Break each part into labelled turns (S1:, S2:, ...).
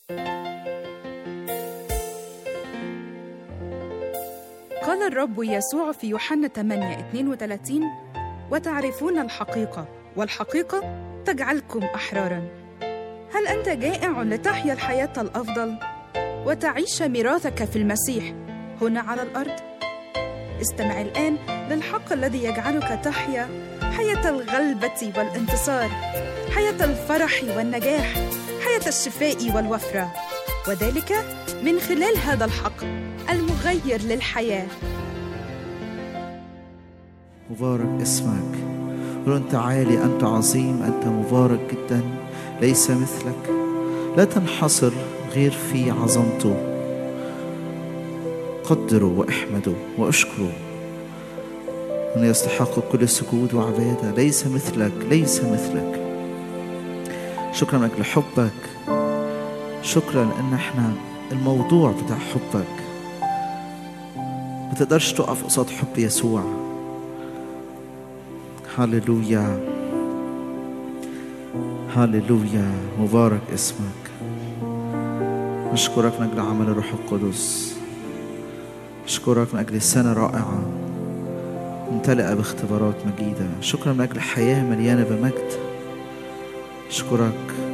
S1: قال الرب يسوع في يوحنا 8 32 وتعرفون الحقيقة والحقيقة تجعلكم أحرارا هل أنت جائع لتحيا الحياة الأفضل وتعيش ميراثك في المسيح هنا على الأرض؟ استمع الآن للحق الذي يجعلك تحيا حياة الغلبة والانتصار حياة الفرح والنجاح حياة الشفاء والوفرة وذلك من خلال هذا الحق المغير للحياه
S2: مبارك اسمك قل انت عالي انت عظيم انت مبارك جدا ليس مثلك لا تنحصر غير في عظمته قدروا واحمدوا واشكروا من يستحق كل سجود وعباده ليس مثلك ليس مثلك شكرا لك لحبك شكرا ان احنا الموضوع بتاع حبك ما تقدرش تقف قصاد حب يسوع هللويا هللويا مبارك اسمك نشكرك من اجل عمل الروح القدس نشكرك من اجل سنه رائعه ممتلئه باختبارات مجيده شكرا من اجل حياه مليانه بمجد اشكرك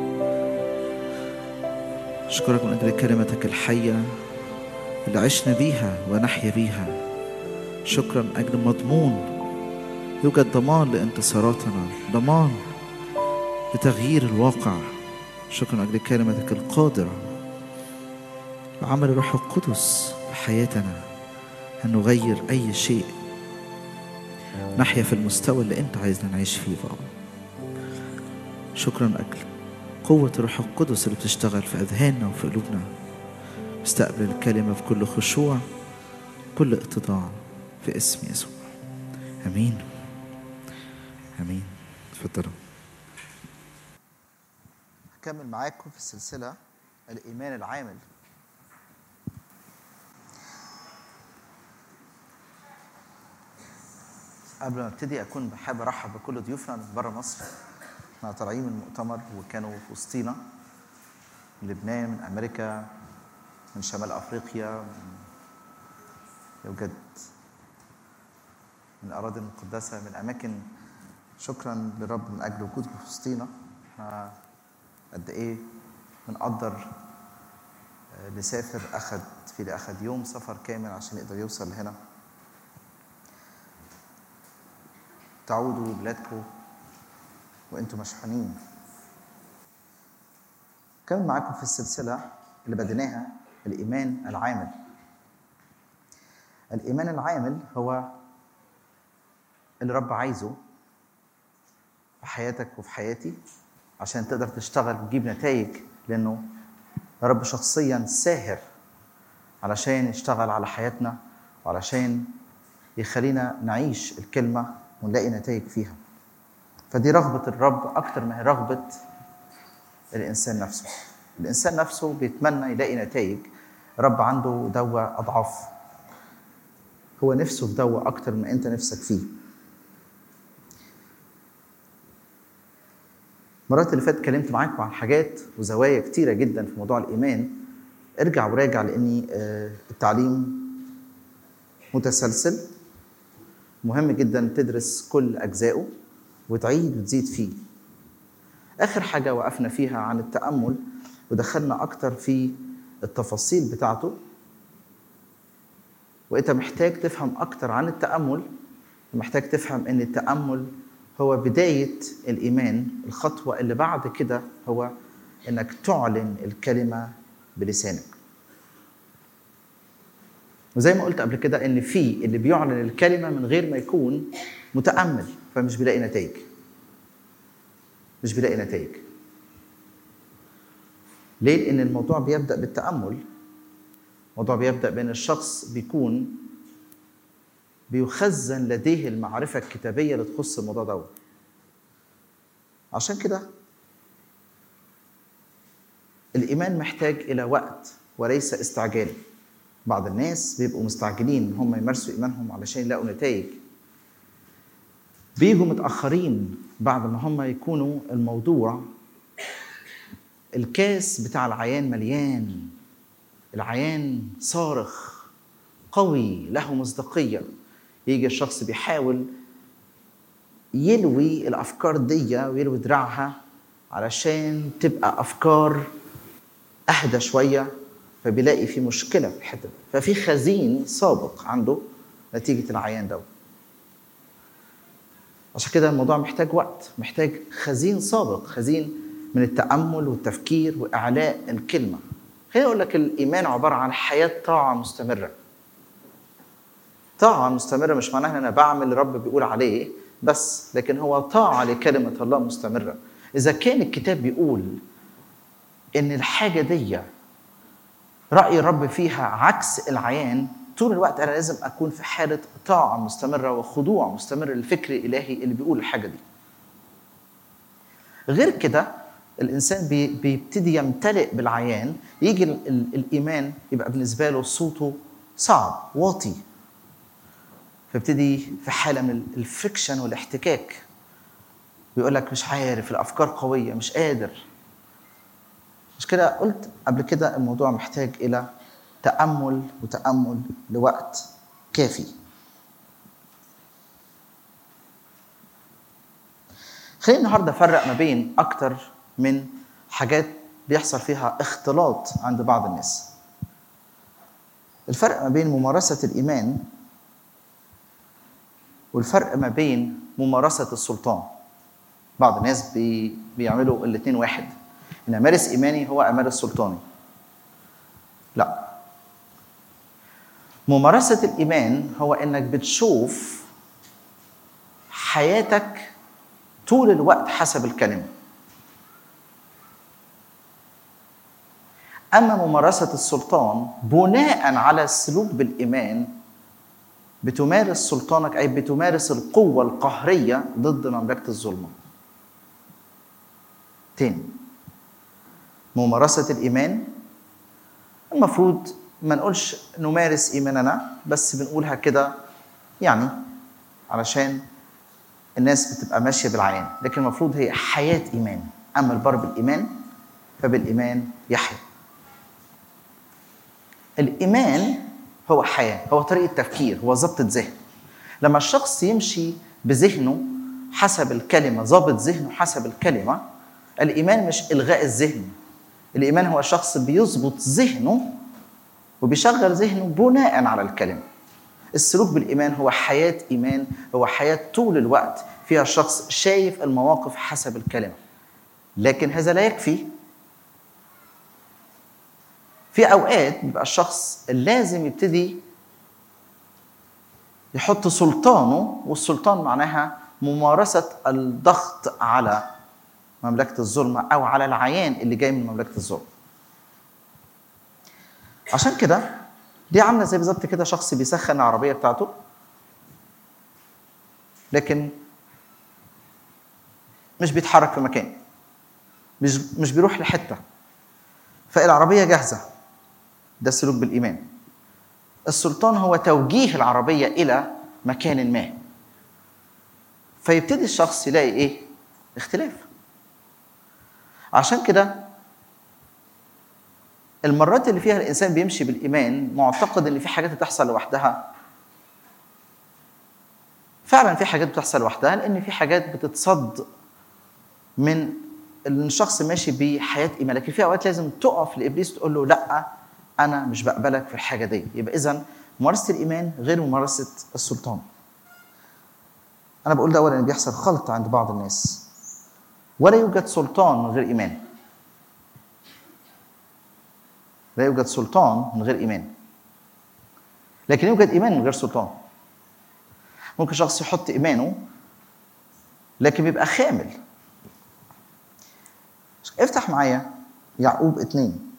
S2: اشكرك من اجل كلمتك الحيه اللي عشنا بيها ونحيا بيها شكرا من اجل مضمون يوجد ضمان لانتصاراتنا ضمان لتغيير الواقع شكرا من اجل كلمتك القادره وعمل الروح القدس في حياتنا ان نغير اي شيء نحيا في المستوى اللي انت عايزنا نعيش فيه بابا شكرا من اجل قوة الروح القدس اللي بتشتغل في أذهاننا وفي قلوبنا استقبل الكلمة بكل خشوع كل اتضاع في اسم يسوع امين امين اتفضلوا هكمل معاكم في السلسله الايمان العامل قبل ما ابتدي اكون بحب ارحب بكل ضيوفنا من بره مصر احنا طالعين من مؤتمر وكانوا في وسطينا من لبنان من امريكا من شمال افريقيا من يوجد من الاراضي المقدسه من اماكن شكرا للرب من اجل وجودكم في وسطينا احنا قد ايه بنقدر نسافر اخد في اللي اخد يوم سفر كامل عشان يقدر يوصل لهنا تعودوا بلادكم وانتم مشحونين كمل معاكم في السلسله اللي بديناها الايمان العامل الايمان العامل هو اللي رب عايزه في حياتك وفي حياتي عشان تقدر تشتغل وتجيب نتائج لانه رب شخصيا ساهر علشان يشتغل على حياتنا وعلشان يخلينا نعيش الكلمة ونلاقي نتائج فيها فدي رغبة الرب أكتر ما هي رغبة الإنسان نفسه الإنسان نفسه بيتمنى يلاقي نتائج رب عنده دوا أضعاف هو نفسه في دوا أكتر ما أنت نفسك فيه المرات اللي فاتت اتكلمت معاكم عن حاجات وزوايا كتيرة جدا في موضوع الإيمان ارجع وراجع لأني التعليم متسلسل مهم جدا تدرس كل أجزائه وتعيد وتزيد فيه آخر حاجة وقفنا فيها عن التأمل ودخلنا أكتر في التفاصيل بتاعته وأنت محتاج تفهم أكتر عن التأمل محتاج تفهم أن التأمل هو بداية الإيمان الخطوة اللي بعد كده هو إنك تعلن الكلمة بلسانك وزي ما قلت قبل كده إن في اللي بيعلن الكلمة من غير ما يكون متأمل فمش بيلاقي نتائج مش بيلاقي نتائج ليه؟ لأن الموضوع بيبدأ بالتأمل الموضوع بيبدأ بأن الشخص بيكون بيخزن لديه المعرفة الكتابية اللي تخص الموضوع دوت عشان كده الإيمان محتاج إلى وقت وليس استعجال بعض الناس بيبقوا مستعجلين إن هم يمارسوا إيمانهم علشان يلاقوا نتائج بيجوا متأخرين بعد ما هم يكونوا الموضوع الكاس بتاع العيان مليان العيان صارخ قوي له مصداقية يجي الشخص بيحاول يلوي الأفكار دي ويلوي دراعها علشان تبقى أفكار أهدى شوية فبيلاقي في مشكلة في الحتة دي. ففي خزين سابق عنده نتيجة العيان ده عشان كده الموضوع محتاج وقت محتاج خزين سابق خزين من التأمل والتفكير وإعلاء الكلمة خليني أقول لك الإيمان عبارة عن حياة طاعة مستمرة طاعة مستمرة مش معناها إن أنا بعمل اللي الرب بيقول عليه بس لكن هو طاعة لكلمة الله مستمرة إذا كان الكتاب بيقول إن الحاجة دي رأي الرب فيها عكس العيان طول الوقت أنا لازم أكون في حالة طاعة مستمرة وخضوع مستمر للفكر الإلهي اللي بيقول الحاجة دي غير كده الانسان بي- بيبتدي يمتلئ بالعيان يجي ال- ال- الايمان يبقى بالنسبه له صوته صعب واطي فيبتدي في حاله من ال- الفريكشن والاحتكاك ويقول لك مش عارف الافكار قويه مش قادر مش كده قلت قبل كده الموضوع محتاج الى تامل وتامل لوقت كافي خلينا النهارده افرق ما بين اكتر من حاجات بيحصل فيها اختلاط عند بعض الناس الفرق ما بين ممارسة الإيمان والفرق ما بين ممارسة السلطان بعض الناس بي بيعملوا الاتنين واحد إن أمارس إيماني هو أمارس سلطاني لا ممارسة الإيمان هو إنك بتشوف حياتك طول الوقت حسب الكلمة أما ممارسة السلطان بناء على السلوك بالإيمان بتمارس سلطانك أي بتمارس القوة القهرية ضد مملكة الظلمة تاني ممارسة الإيمان المفروض ما نقولش نمارس إيماننا بس بنقولها كده يعني علشان الناس بتبقى ماشية بالعيان لكن المفروض هي حياة إيمان أما البر بالإيمان فبالإيمان يحيا الإيمان هو حياة هو طريقة تفكير هو ضبط ذهن لما الشخص يمشي بذهنه حسب الكلمة ضابط ذهنه حسب الكلمة الإيمان مش إلغاء الذهن الإيمان هو شخص بيظبط ذهنه وبيشغل ذهنه بناء على الكلمة السلوك بالإيمان هو حياة إيمان هو حياة طول الوقت فيها الشخص شايف المواقف حسب الكلمة لكن هذا لا يكفي في اوقات بيبقى الشخص لازم يبتدي يحط سلطانه والسلطان معناها ممارسه الضغط على مملكه الظلمه او على العيان اللي جاي من مملكه الظلم. عشان كده دي عامله زي بالظبط كده شخص بيسخن العربيه بتاعته لكن مش بيتحرك في مكان مش مش بيروح لحته فالعربيه جاهزه ده السلوك بالإيمان السلطان هو توجيه العربية إلى مكان ما فيبتدي الشخص يلاقي إيه؟ اختلاف عشان كده المرات اللي فيها الإنسان بيمشي بالإيمان معتقد إن في حاجات بتحصل لوحدها فعلا في حاجات بتحصل لوحدها لأن في حاجات بتتصد من ان الشخص ماشي بحياه ايمان لكن في اوقات لازم تقف لابليس تقول له لا انا مش بقبلك في الحاجه دي يبقى اذا ممارسه الايمان غير ممارسه السلطان انا بقول ده اولا ان بيحصل خلط عند بعض الناس ولا يوجد سلطان من غير ايمان لا يوجد سلطان من غير ايمان لكن يوجد ايمان من غير سلطان ممكن شخص يحط ايمانه لكن بيبقى خامل افتح معايا يعقوب اتنين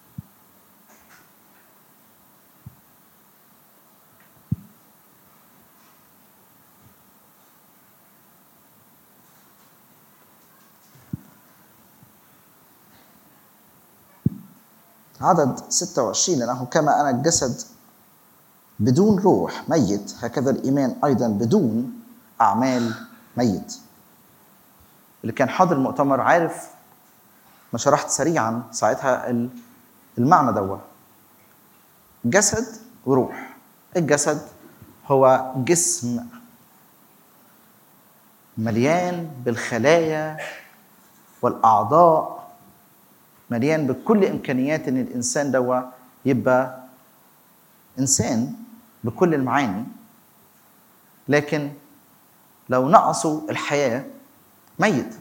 S2: عدد 26 لأنه كما أنا الجسد بدون روح ميت هكذا الإيمان أيضا بدون أعمال ميت اللي كان حاضر المؤتمر عارف
S3: ما شرحت سريعا ساعتها ال- المعنى دوا جسد وروح الجسد هو جسم مليان بالخلايا والاعضاء مليان بكل امكانيات ان الانسان دوا يبقى انسان بكل المعاني لكن لو نقصوا الحياه ميت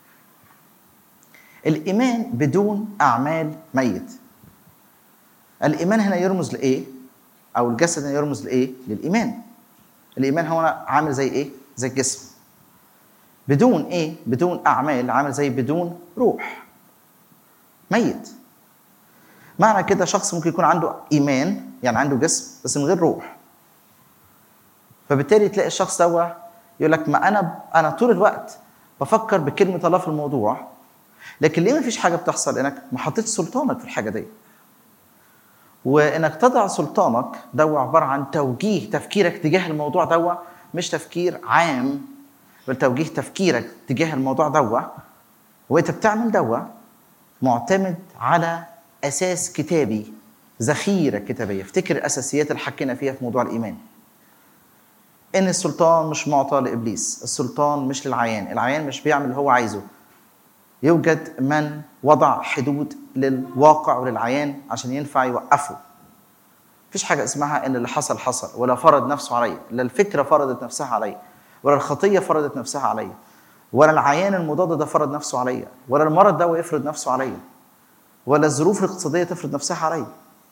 S3: الايمان بدون اعمال ميت الايمان هنا يرمز لايه او الجسد هنا يرمز لايه للايمان الايمان هو عامل زي ايه زي الجسم بدون ايه بدون اعمال عامل زي بدون روح ميت معنى كده شخص ممكن يكون عنده ايمان يعني عنده جسم بس من غير روح فبالتالي تلاقي الشخص ده يقول لك ما انا انا طول الوقت بفكر بكلمه الله في الموضوع لكن ليه ما فيش حاجه بتحصل انك ما حطيتش سلطانك في الحاجه دي وانك تضع سلطانك ده عباره عن توجيه تفكيرك تجاه الموضوع ده مش تفكير عام بل توجيه تفكيرك تجاه الموضوع ده وانت بتعمل ده معتمد على اساس كتابي ذخيره كتابيه افتكر الاساسيات اللي حكينا فيها في موضوع الايمان ان السلطان مش معطى لابليس السلطان مش للعيان العيان مش بيعمل اللي هو عايزه يوجد من وضع حدود للواقع وللعيان عشان ينفع يوقفه مفيش حاجة اسمها إن اللي حصل حصل ولا فرض نفسه عليا لا الفكرة فرضت نفسها عليا ولا الخطية فرضت نفسها عليا ولا العيان المضاد ده فرض نفسه عليا ولا المرض ده يفرض نفسه عليا ولا الظروف الاقتصادية تفرض نفسها عليا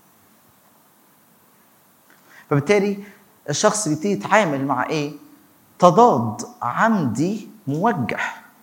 S3: فبالتالي الشخص بيبتدي يتعامل مع ايه؟ تضاد عمدي موجه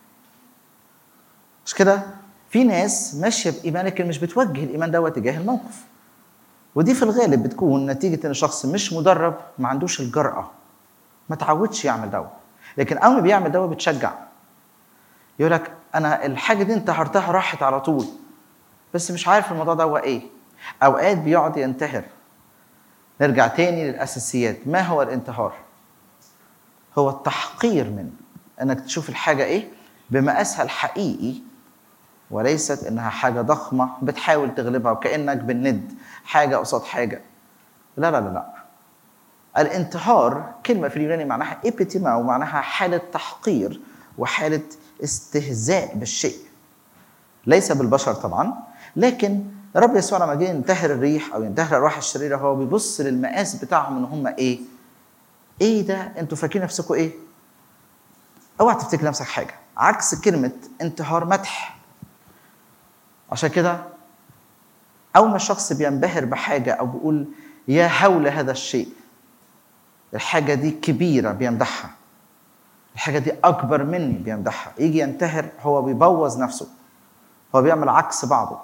S3: مش كده في ناس ماشيه بايمان لكن مش بتوجه الايمان دوت تجاه الموقف ودي في الغالب بتكون نتيجه ان الشخص مش مدرب ما عندوش الجرأه ما تعودش يعمل دوت لكن اول ما بيعمل دوت بتشجع يقول لك انا الحاجه دي انتهرتها راحت على طول بس مش عارف الموضوع ده هو ايه اوقات بيقعد ينتهر نرجع تاني للاساسيات ما هو الانتهار هو التحقير من انك تشوف الحاجه ايه بمقاسها الحقيقي وليست انها حاجه ضخمه بتحاول تغلبها وكانك بالند حاجه قصاد حاجه لا لا لا لا الانتهار كلمه في اليوناني معناها ايبيتيما ومعناها حاله تحقير وحاله استهزاء بالشيء ليس بالبشر طبعا لكن رب يسوع لما جه ينتهر الريح او ينتهر الارواح الشريره هو بيبص للمقاس بتاعهم ان هم ايه؟ ايه ده؟ انتوا فاكرين نفسكم ايه؟ اوعى تفتكر نفسك حاجه عكس كلمه انتهار مدح عشان كده اول ما الشخص بينبهر بحاجه او بيقول يا هول هذا الشيء الحاجه دي كبيره بيمدحها الحاجه دي اكبر مني بيمدحها يجي ينتهر هو بيبوظ نفسه هو بيعمل عكس بعضه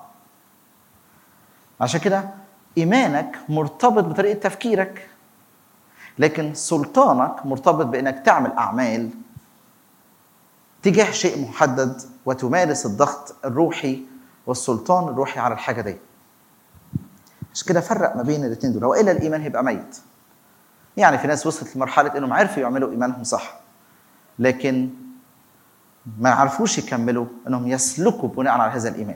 S3: عشان كده ايمانك مرتبط بطريقه تفكيرك لكن سلطانك مرتبط بانك تعمل اعمال تجاه شيء محدد وتمارس الضغط الروحي والسلطان الروحي على الحاجه دي عشان كده فرق ما بين الاثنين دول والا الايمان هيبقى ميت يعني في ناس وصلت لمرحله انهم عرفوا يعملوا ايمانهم صح لكن ما عرفوش يكملوا انهم يسلكوا بناء على هذا الايمان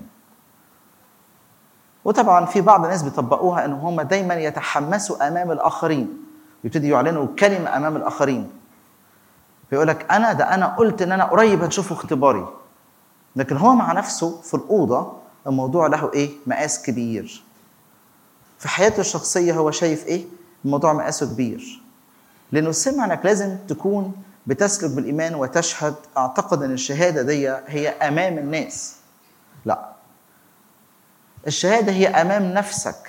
S3: وطبعا في بعض الناس بيطبقوها ان هم دايما يتحمسوا امام الاخرين يبتدي يعلنوا كلمه امام الاخرين فيقول لك انا ده انا قلت ان انا قريب هتشوفوا اختباري لكن هو مع نفسه في الاوضه الموضوع له ايه مقاس كبير في حياته الشخصيه هو شايف ايه الموضوع مقاسه كبير لانه سمع انك لازم تكون بتسلك بالايمان وتشهد اعتقد ان الشهاده دي هي امام الناس لا الشهاده هي امام نفسك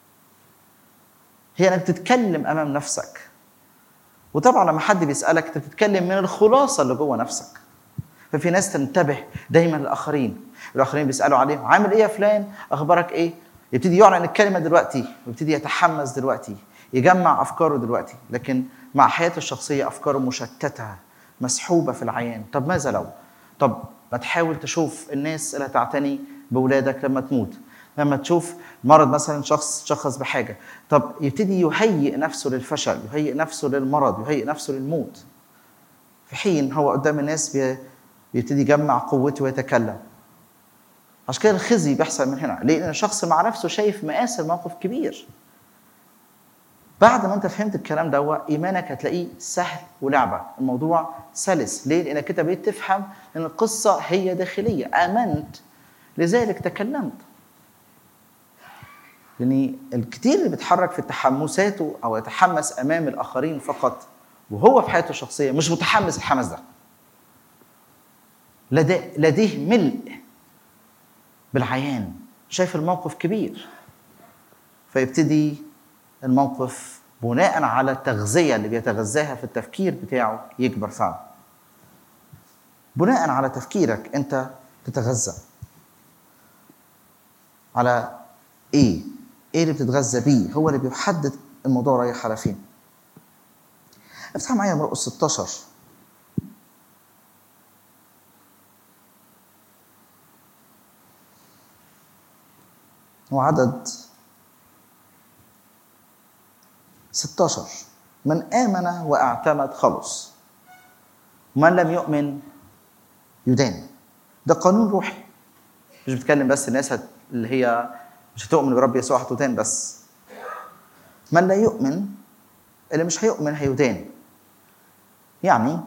S3: هي انك تتكلم امام نفسك وطبعا لما حد بيسالك انت بتتكلم من الخلاصه اللي جوه نفسك ففي ناس تنتبه دايما للاخرين الاخرين بيسالوا عليه عامل ايه يا فلان اخبارك ايه يبتدي يعلن الكلمه دلوقتي ويبتدي يتحمس دلوقتي يجمع افكاره دلوقتي لكن مع حياته الشخصيه افكاره مشتته مسحوبه في العيان طب ماذا لو طب ما تحاول تشوف الناس اللي هتعتني باولادك لما تموت لما تشوف مرض مثلا شخص شخص بحاجه طب يبتدي يهيئ نفسه للفشل يهيئ نفسه للمرض يهيئ نفسه للموت في حين هو قدام الناس بي- بيبتدي يجمع قوته ويتكلم عشان كده الخزي بيحصل من هنا ليه؟ لان الشخص مع نفسه شايف مقاس الموقف كبير بعد ما انت فهمت الكلام ده ايمانك هتلاقيه سهل ولعبه الموضوع سلس ليه لانك انت بقيت تفهم ان القصه هي داخليه امنت لذلك تكلمت لان الكتير اللي بيتحرك في تحمساته او يتحمس امام الاخرين فقط وهو في حياته الشخصيه مش متحمس الحماس ده لديه, لديه ملء بالعيان شايف الموقف كبير فيبتدي الموقف بناء على التغذيه اللي بيتغذاها في التفكير بتاعه يكبر فعلا بناء على تفكيرك انت تتغذى على ايه ايه اللي بتتغذى بيه هو اللي بيحدد الموضوع رايح على فين افتح معايا مرقس 16 وعدد 16 من آمن واعتمد خلص ومن لم يؤمن يدان ده قانون روحي مش بتكلم بس الناس هت... اللي هي مش هتؤمن برب يسوع هتدان بس من لا يؤمن اللي مش هيؤمن هيدان يعني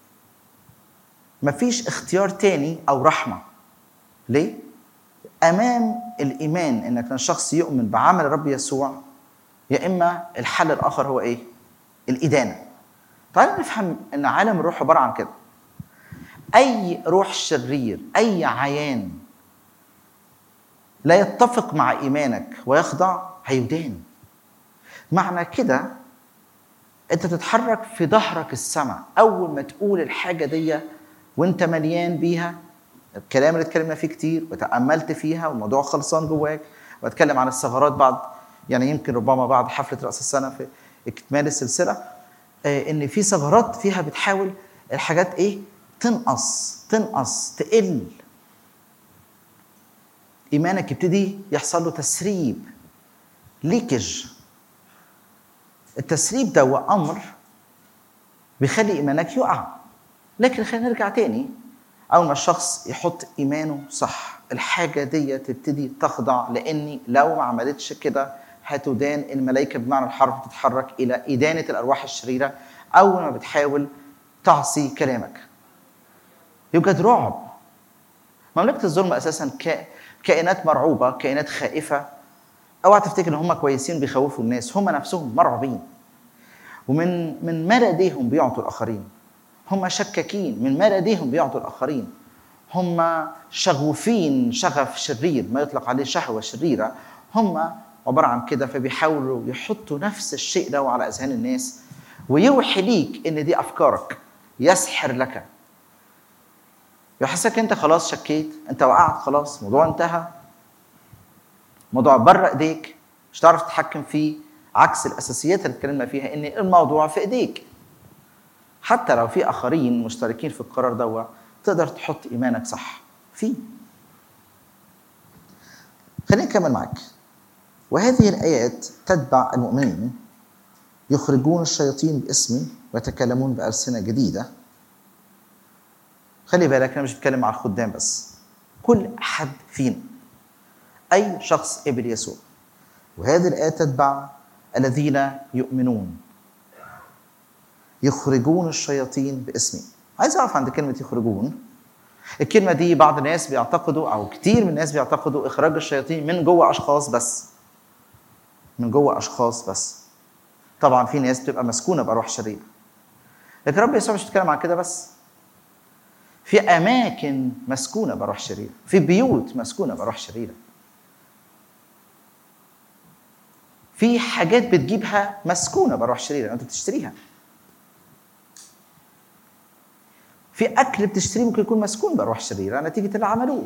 S3: مفيش اختيار تاني او رحمه ليه امام الايمان انك الشخص يؤمن بعمل الرب يسوع يا اما الحل الاخر هو ايه الادانه تعالوا نفهم ان عالم الروح عباره عن كده اي روح شرير اي عيان لا يتفق مع ايمانك ويخضع هيدان معنى كده انت تتحرك في ظهرك السماء اول ما تقول الحاجه دي وانت مليان بيها الكلام اللي اتكلمنا فيه كتير وتاملت فيها والموضوع خلصان جواك واتكلم عن الثغرات بعد يعني يمكن ربما بعد حفله راس السنه في اكمال السلسله ان في ثغرات فيها بتحاول الحاجات ايه تنقص تنقص تقل ايمانك يبتدي يحصل له تسريب ليكج التسريب ده هو امر بيخلي ايمانك يقع لكن خلينا نرجع تاني اول ما الشخص يحط ايمانه صح الحاجه دي تبتدي تخضع لاني لو ما عملتش كده هتدان الملائكه بمعنى الحرف تتحرك الى ادانه الارواح الشريره اول ما بتحاول تعصي كلامك يوجد رعب مملكه الظلم اساسا كائنات مرعوبه كائنات خائفه اوعى تفتكر ان هم كويسين بيخوفوا الناس هم نفسهم مرعوبين ومن من ما لديهم بيعطوا الاخرين هم شكاكين من ما لديهم بيعطوا الاخرين هم شغوفين شغف شرير ما يطلق عليه شهوه شريره هم عباره عن كده فبيحاولوا يحطوا نفس الشيء ده على اذهان الناس ويوحي ليك ان دي افكارك يسحر لك يحسسك انت خلاص شكيت انت وقعت خلاص الموضوع انتهى موضوع بره ايديك مش هتعرف تتحكم فيه عكس الاساسيات اللي اتكلمنا فيها ان الموضوع في ايديك حتى لو في اخرين مشتركين في القرار ده تقدر تحط ايمانك صح فيه خليني نكمل معاك وهذه الايات تتبع المؤمنين يخرجون الشياطين باسمي ويتكلمون بألسنة جديدة خلي بالك أنا مش بتكلم على الخدام بس كل أحد فينا أي شخص قبل يسوع وهذه الآية تتبع الذين يؤمنون يخرجون الشياطين باسمي عايز أعرف عند كلمة يخرجون الكلمة دي بعض الناس بيعتقدوا أو كتير من الناس بيعتقدوا إخراج الشياطين من جوه أشخاص بس من جوه أشخاص بس طبعا في ناس بتبقى مسكونة بأرواح شريرة لكن رب يسوع مش بيتكلم عن كده بس في أماكن مسكونة بأرواح شريرة في بيوت مسكونة بأرواح شريرة في حاجات بتجيبها مسكونة بأرواح شريرة أنت بتشتريها في أكل بتشتريه ممكن يكون مسكون بأرواح شريرة نتيجة اللي عملوه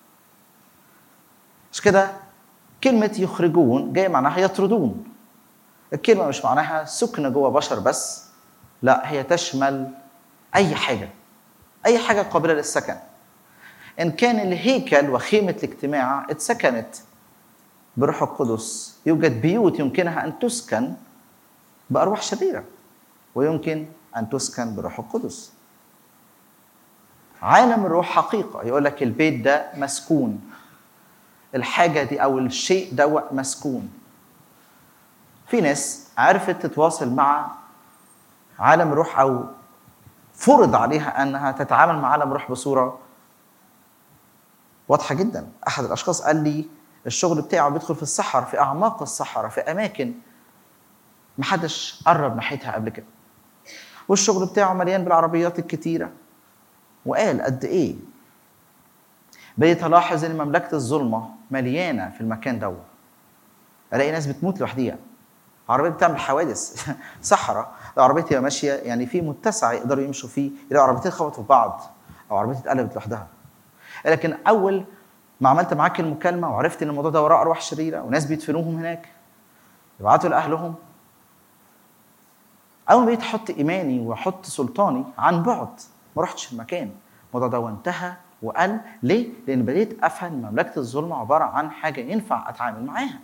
S3: مش كده كلمة يخرجون جاية معناها يطردون الكلمة مش معناها سكن جوه بشر بس لا هي تشمل أي حاجة أي حاجة قابلة للسكن إن كان الهيكل وخيمة الاجتماع اتسكنت بروح القدس يوجد بيوت يمكنها أن تسكن بأرواح شريرة ويمكن أن تسكن بروح القدس عالم الروح حقيقة يقول لك البيت ده مسكون الحاجه دي او الشيء ده مسكون في ناس عرفت تتواصل مع عالم الروح او فرض عليها انها تتعامل مع عالم الروح بصوره واضحه جدا احد الاشخاص قال لي الشغل بتاعه بيدخل في الصحراء في اعماق الصحراء في اماكن محدش قرب ناحيتها قبل كده والشغل بتاعه مليان بالعربيات الكتيره وقال قد ايه بقيت الاحظ ان مملكه الظلمه مليانه في المكان دوت الاقي ناس بتموت لوحديها عربيه بتعمل حوادث صحراء العربيه تبقى ماشيه يعني في متسع يقدروا يمشوا فيه يلاقوا عربيتين خبطوا في بعض او عربيه اتقلبت لوحدها لكن اول ما عملت معاك المكالمه وعرفت ان الموضوع ده وراه ارواح شريره وناس بيدفنوهم هناك يبعتوا لاهلهم اول ما بقيت احط ايماني واحط سلطاني عن بعد ما رحتش المكان الموضوع ده وانتهى وقل ليه؟ لان بديت افهم مملكه الظلمه عباره عن حاجه ينفع اتعامل معاها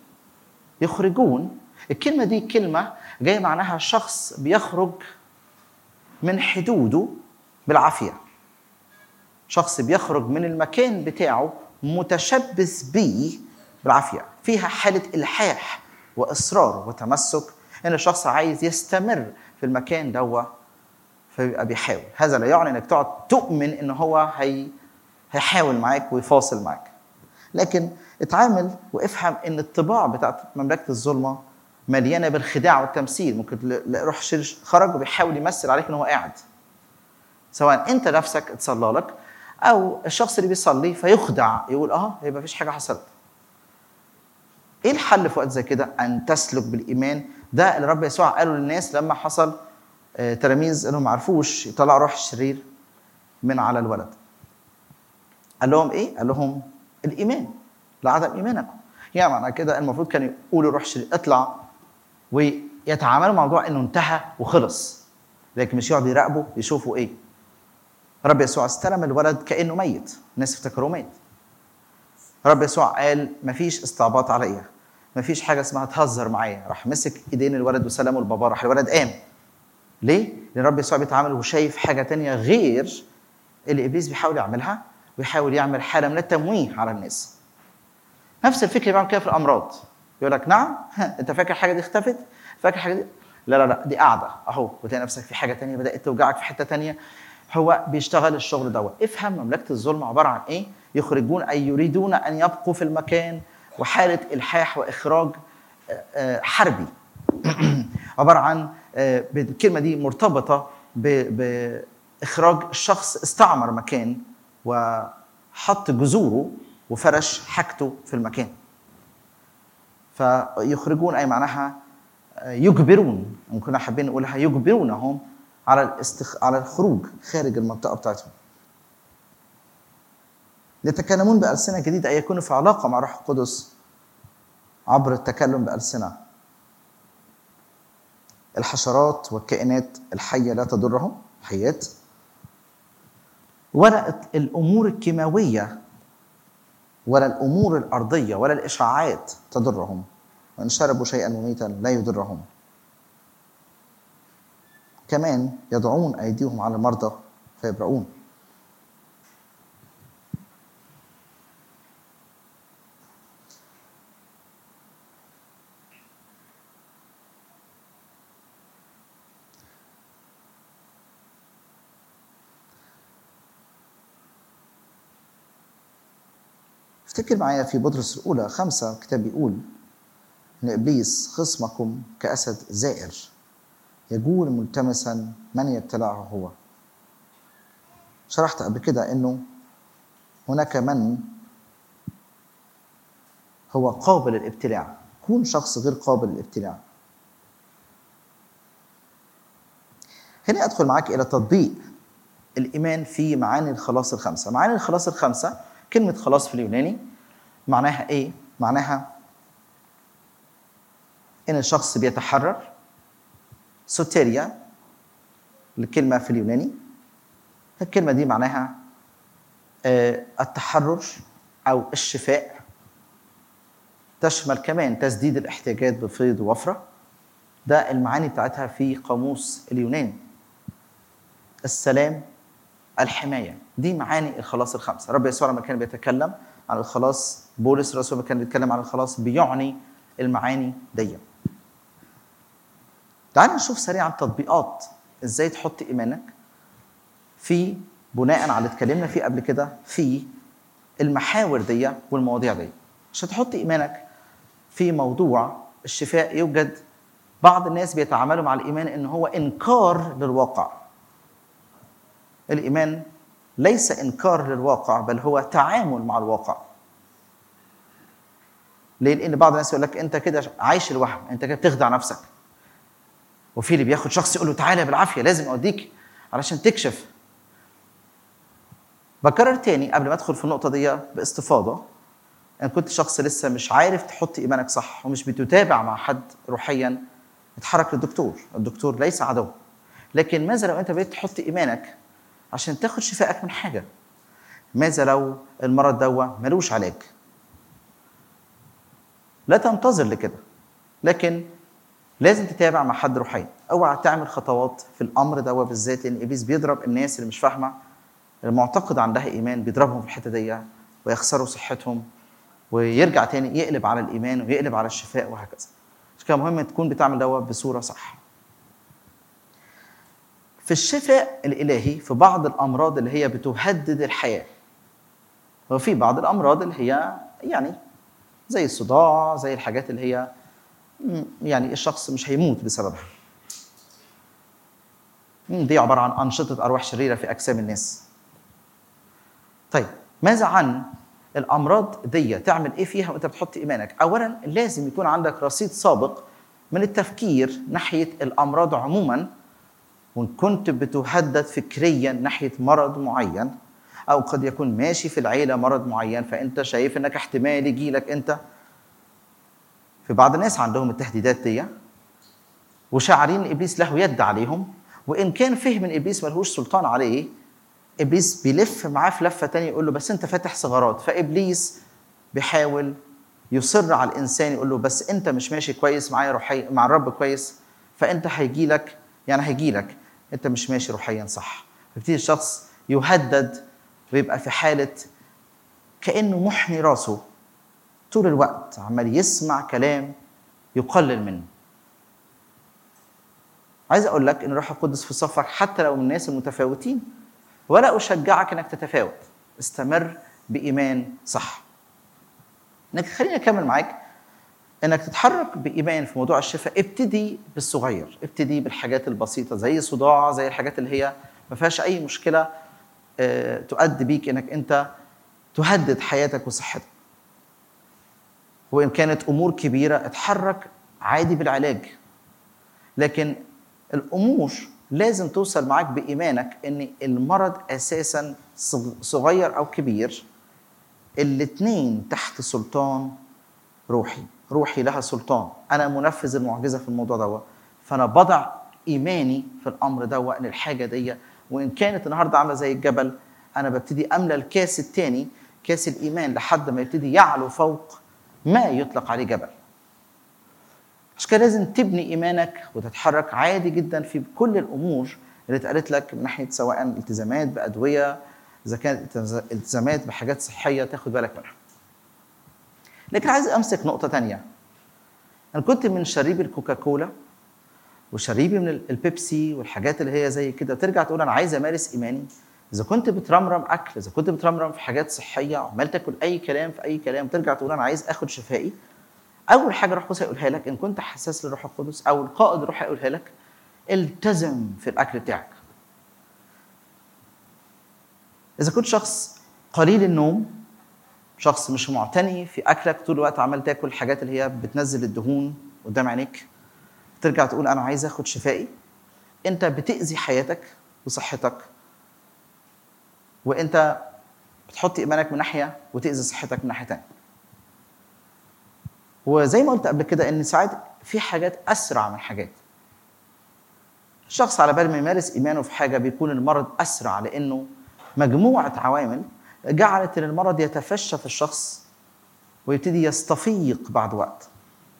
S3: يخرجون الكلمه دي كلمه جايه معناها شخص بيخرج من حدوده بالعافيه شخص بيخرج من المكان بتاعه متشبث بيه بالعافيه فيها حاله الحاح واصرار وتمسك ان الشخص عايز يستمر في المكان دوا فبيبقى بيحاول هذا لا يعني انك تقعد تؤمن ان هو هي هيحاول معاك ويفاصل معاك لكن اتعامل وافهم ان الطباع بتاعت مملكه الظلمه مليانه بالخداع والتمثيل ممكن تلاقي روح شرير خرج وبيحاول يمثل عليك ان هو قاعد سواء انت نفسك اتصلى لك او الشخص اللي بيصلي فيخدع يقول اه يبقى مفيش حاجه حصلت ايه الحل في وقت زي كده ان تسلك بالايمان ده اللي رب يسوع قاله للناس لما حصل آه، تلاميذ انهم ما عرفوش يطلعوا روح الشرير من على الولد قال لهم ايه قال لهم الايمان لعدم ايمانكم يعني معنى كده المفروض كانوا يقولوا روح الشرير اطلع ويتعاملوا مع الموضوع انه انتهى وخلص لكن مش يقعدوا يراقبوا يشوفوا ايه رب يسوع استلم الولد كانه ميت الناس افتكروه ميت رب يسوع قال مفيش استعباط عليا مفيش حاجه اسمها تهزر معايا راح مسك ايدين الولد وسلمه لباباه راح الولد قام ليه؟ لان رب يسوع بيتعامل وشايف حاجه تانية غير اللي ابليس بيحاول يعملها ويحاول يعمل حاله من التمويه على الناس نفس الفكره بيعمل كده في الامراض يقول لك نعم انت فاكر حاجه دي اختفت فاكر حاجه دي لا لا لا دي قاعده اهو وتلاقي نفسك في حاجه تانية بدات توجعك في حته تانية هو بيشتغل الشغل دوت افهم مملكه الظلم عباره عن ايه يخرجون اي يريدون ان يبقوا في المكان وحاله الحاح واخراج آه، آه، حربي عباره عن آه، الكلمه دي مرتبطه ب- باخراج شخص استعمر مكان وحط جذوره وفرش حاجته في المكان فيخرجون اي معناها يجبرون ان كنا حابين نقولها يجبرونهم على الاستخ... على الخروج خارج المنطقه بتاعتهم يتكلمون بألسنة جديدة أي يكونوا في علاقة مع روح القدس عبر التكلم بألسنة الحشرات والكائنات الحية لا تضرهم حيات ولا الأمور الكيماوية ولا الأمور الأرضية ولا الإشعاعات تضرهم وإن شربوا شيئا مميتا لا يضرهم كمان يضعون أيديهم على المرضى فيبرؤون افتكر معايا في بطرس الأولى خمسة كتاب بيقول إن إبليس خصمكم كأسد زائر يجول ملتمسا من يبتلعه هو شرحت قبل كده إنه هناك من هو قابل للابتلاع كون شخص غير قابل للابتلاع هنا أدخل معاك إلى تطبيق الإيمان في معاني الخلاص الخمسة معاني الخلاص الخمسة كلمة خلاص في اليوناني معناها إيه؟ معناها إن الشخص بيتحرر سوتيريا الكلمة في اليوناني الكلمة دي معناها آه، التحرر أو الشفاء تشمل كمان تسديد الاحتياجات بفيض ووفرة ده المعاني بتاعتها في قاموس اليوناني السلام الحمايه دي معاني الخلاص الخمسه رب يسوع لما كان بيتكلم عن الخلاص بولس الرسول لما كان بيتكلم عن الخلاص بيعني المعاني دي تعال نشوف سريعا تطبيقات ازاي تحط ايمانك في بناء على اللي اتكلمنا فيه قبل كده في المحاور دي والمواضيع دي عشان تحط ايمانك في موضوع الشفاء يوجد بعض الناس بيتعاملوا مع الايمان ان هو انكار للواقع الايمان ليس انكار للواقع بل هو تعامل مع الواقع ليه؟ لان بعض الناس يقول لك انت كده عايش الوهم انت كده بتخدع نفسك وفي اللي بياخد شخص يقول له تعالى بالعافيه لازم اوديك علشان تكشف بكرر تاني قبل ما ادخل في النقطه دي باستفاضه ان كنت شخص لسه مش عارف تحط ايمانك صح ومش بتتابع مع حد روحيا اتحرك للدكتور الدكتور ليس عدو لكن ماذا لو انت بقيت تحط ايمانك عشان تاخد شفائك من حاجه ماذا لو المرض دوا ملوش علاج لا تنتظر لكده لكن لازم تتابع مع حد روحي اوعى تعمل خطوات في الامر دوا بالذات لان ابليس بيضرب الناس اللي مش فاهمه المعتقد عندها ايمان بيضربهم في الحته دي ويخسروا صحتهم ويرجع تاني يقلب على الايمان ويقلب على الشفاء وهكذا عشان كده مهم تكون بتعمل دوا بصوره صح في الشفاء الالهي في بعض الامراض اللي هي بتهدد الحياه وفي بعض الامراض اللي هي يعني زي الصداع زي الحاجات اللي هي م، يعني الشخص مش هيموت بسببها م، دي عباره عن انشطه ارواح شريره في اجسام الناس طيب ماذا عن الامراض دي تعمل ايه فيها وانت بتحط ايمانك اولا لازم يكون عندك رصيد سابق من التفكير ناحيه الامراض عموما وان كنت بتهدد فكريا ناحيه مرض معين او قد يكون ماشي في العيله مرض معين فانت شايف انك احتمال يجيلك انت في بعض الناس عندهم التهديدات دي وشاعرين ان ابليس له يد عليهم وان كان فهم ان ابليس ملهوش سلطان عليه ابليس بيلف معاه في لفه تانية يقول له بس انت فاتح ثغرات فابليس بيحاول يصر على الانسان يقول له بس انت مش ماشي كويس معايا روحيا مع الرب كويس فانت هيجي لك يعني هيجي لك انت مش ماشي روحيا صح فيبتدي الشخص يهدد ويبقى في حاله كانه محني راسه طول الوقت عمال يسمع كلام يقلل منه عايز اقول لك ان الروح القدس في صفك حتى لو من الناس المتفاوتين ولا اشجعك انك تتفاوت استمر بايمان صح انك خليني اكمل معاك انك تتحرك بايمان في موضوع الشفاء ابتدي بالصغير ابتدي بالحاجات البسيطه زي الصداع زي الحاجات اللي هي ما فيهاش اي مشكله آه، تؤدي بيك انك انت تهدد حياتك وصحتك وان كانت امور كبيره اتحرك عادي بالعلاج لكن الامور لازم توصل معاك بايمانك ان المرض اساسا صغ- صغير او كبير الاتنين تحت سلطان روحي روحي لها سلطان انا منفذ المعجزه في الموضوع ده فانا بضع ايماني في الامر ده ان الحاجه دي وان كانت النهارده عامله زي الجبل انا ببتدي املى الكاس الثاني كاس الايمان لحد ما يبتدي يعلو فوق ما يطلق عليه جبل عشان كده لازم تبني ايمانك وتتحرك عادي جدا في كل الامور اللي اتقالت لك من ناحيه سواء التزامات بادويه اذا كانت التزامات بحاجات صحيه تاخد بالك منها. لكن عايز امسك نقطه تانية انا كنت من شريب الكوكاكولا وشريبي من البيبسي والحاجات اللي هي زي كده ترجع تقول انا عايز امارس ايماني اذا كنت بترمرم اكل اذا كنت بترمرم في حاجات صحيه وعمال تاكل اي كلام في اي كلام ترجع تقول انا عايز اخد شفائي اول حاجه الروح القدس هيقولها لك ان كنت حساس للروح القدس او القائد الروح هيقولها لك التزم في الاكل بتاعك اذا كنت شخص قليل النوم شخص مش معتني في اكلك طول الوقت عمال تاكل الحاجات اللي هي بتنزل الدهون قدام عينيك ترجع تقول انا عايز اخد شفائي انت بتاذي حياتك وصحتك وانت بتحط ايمانك من ناحيه وتاذي صحتك من ناحيه تانيه وزي ما قلت قبل كده ان ساعات في حاجات اسرع من حاجات الشخص على بال ما يمارس ايمانه في حاجه بيكون المرض اسرع لانه مجموعه عوامل جعلت ان المرض يتفشى في الشخص ويبتدي يستفيق بعد وقت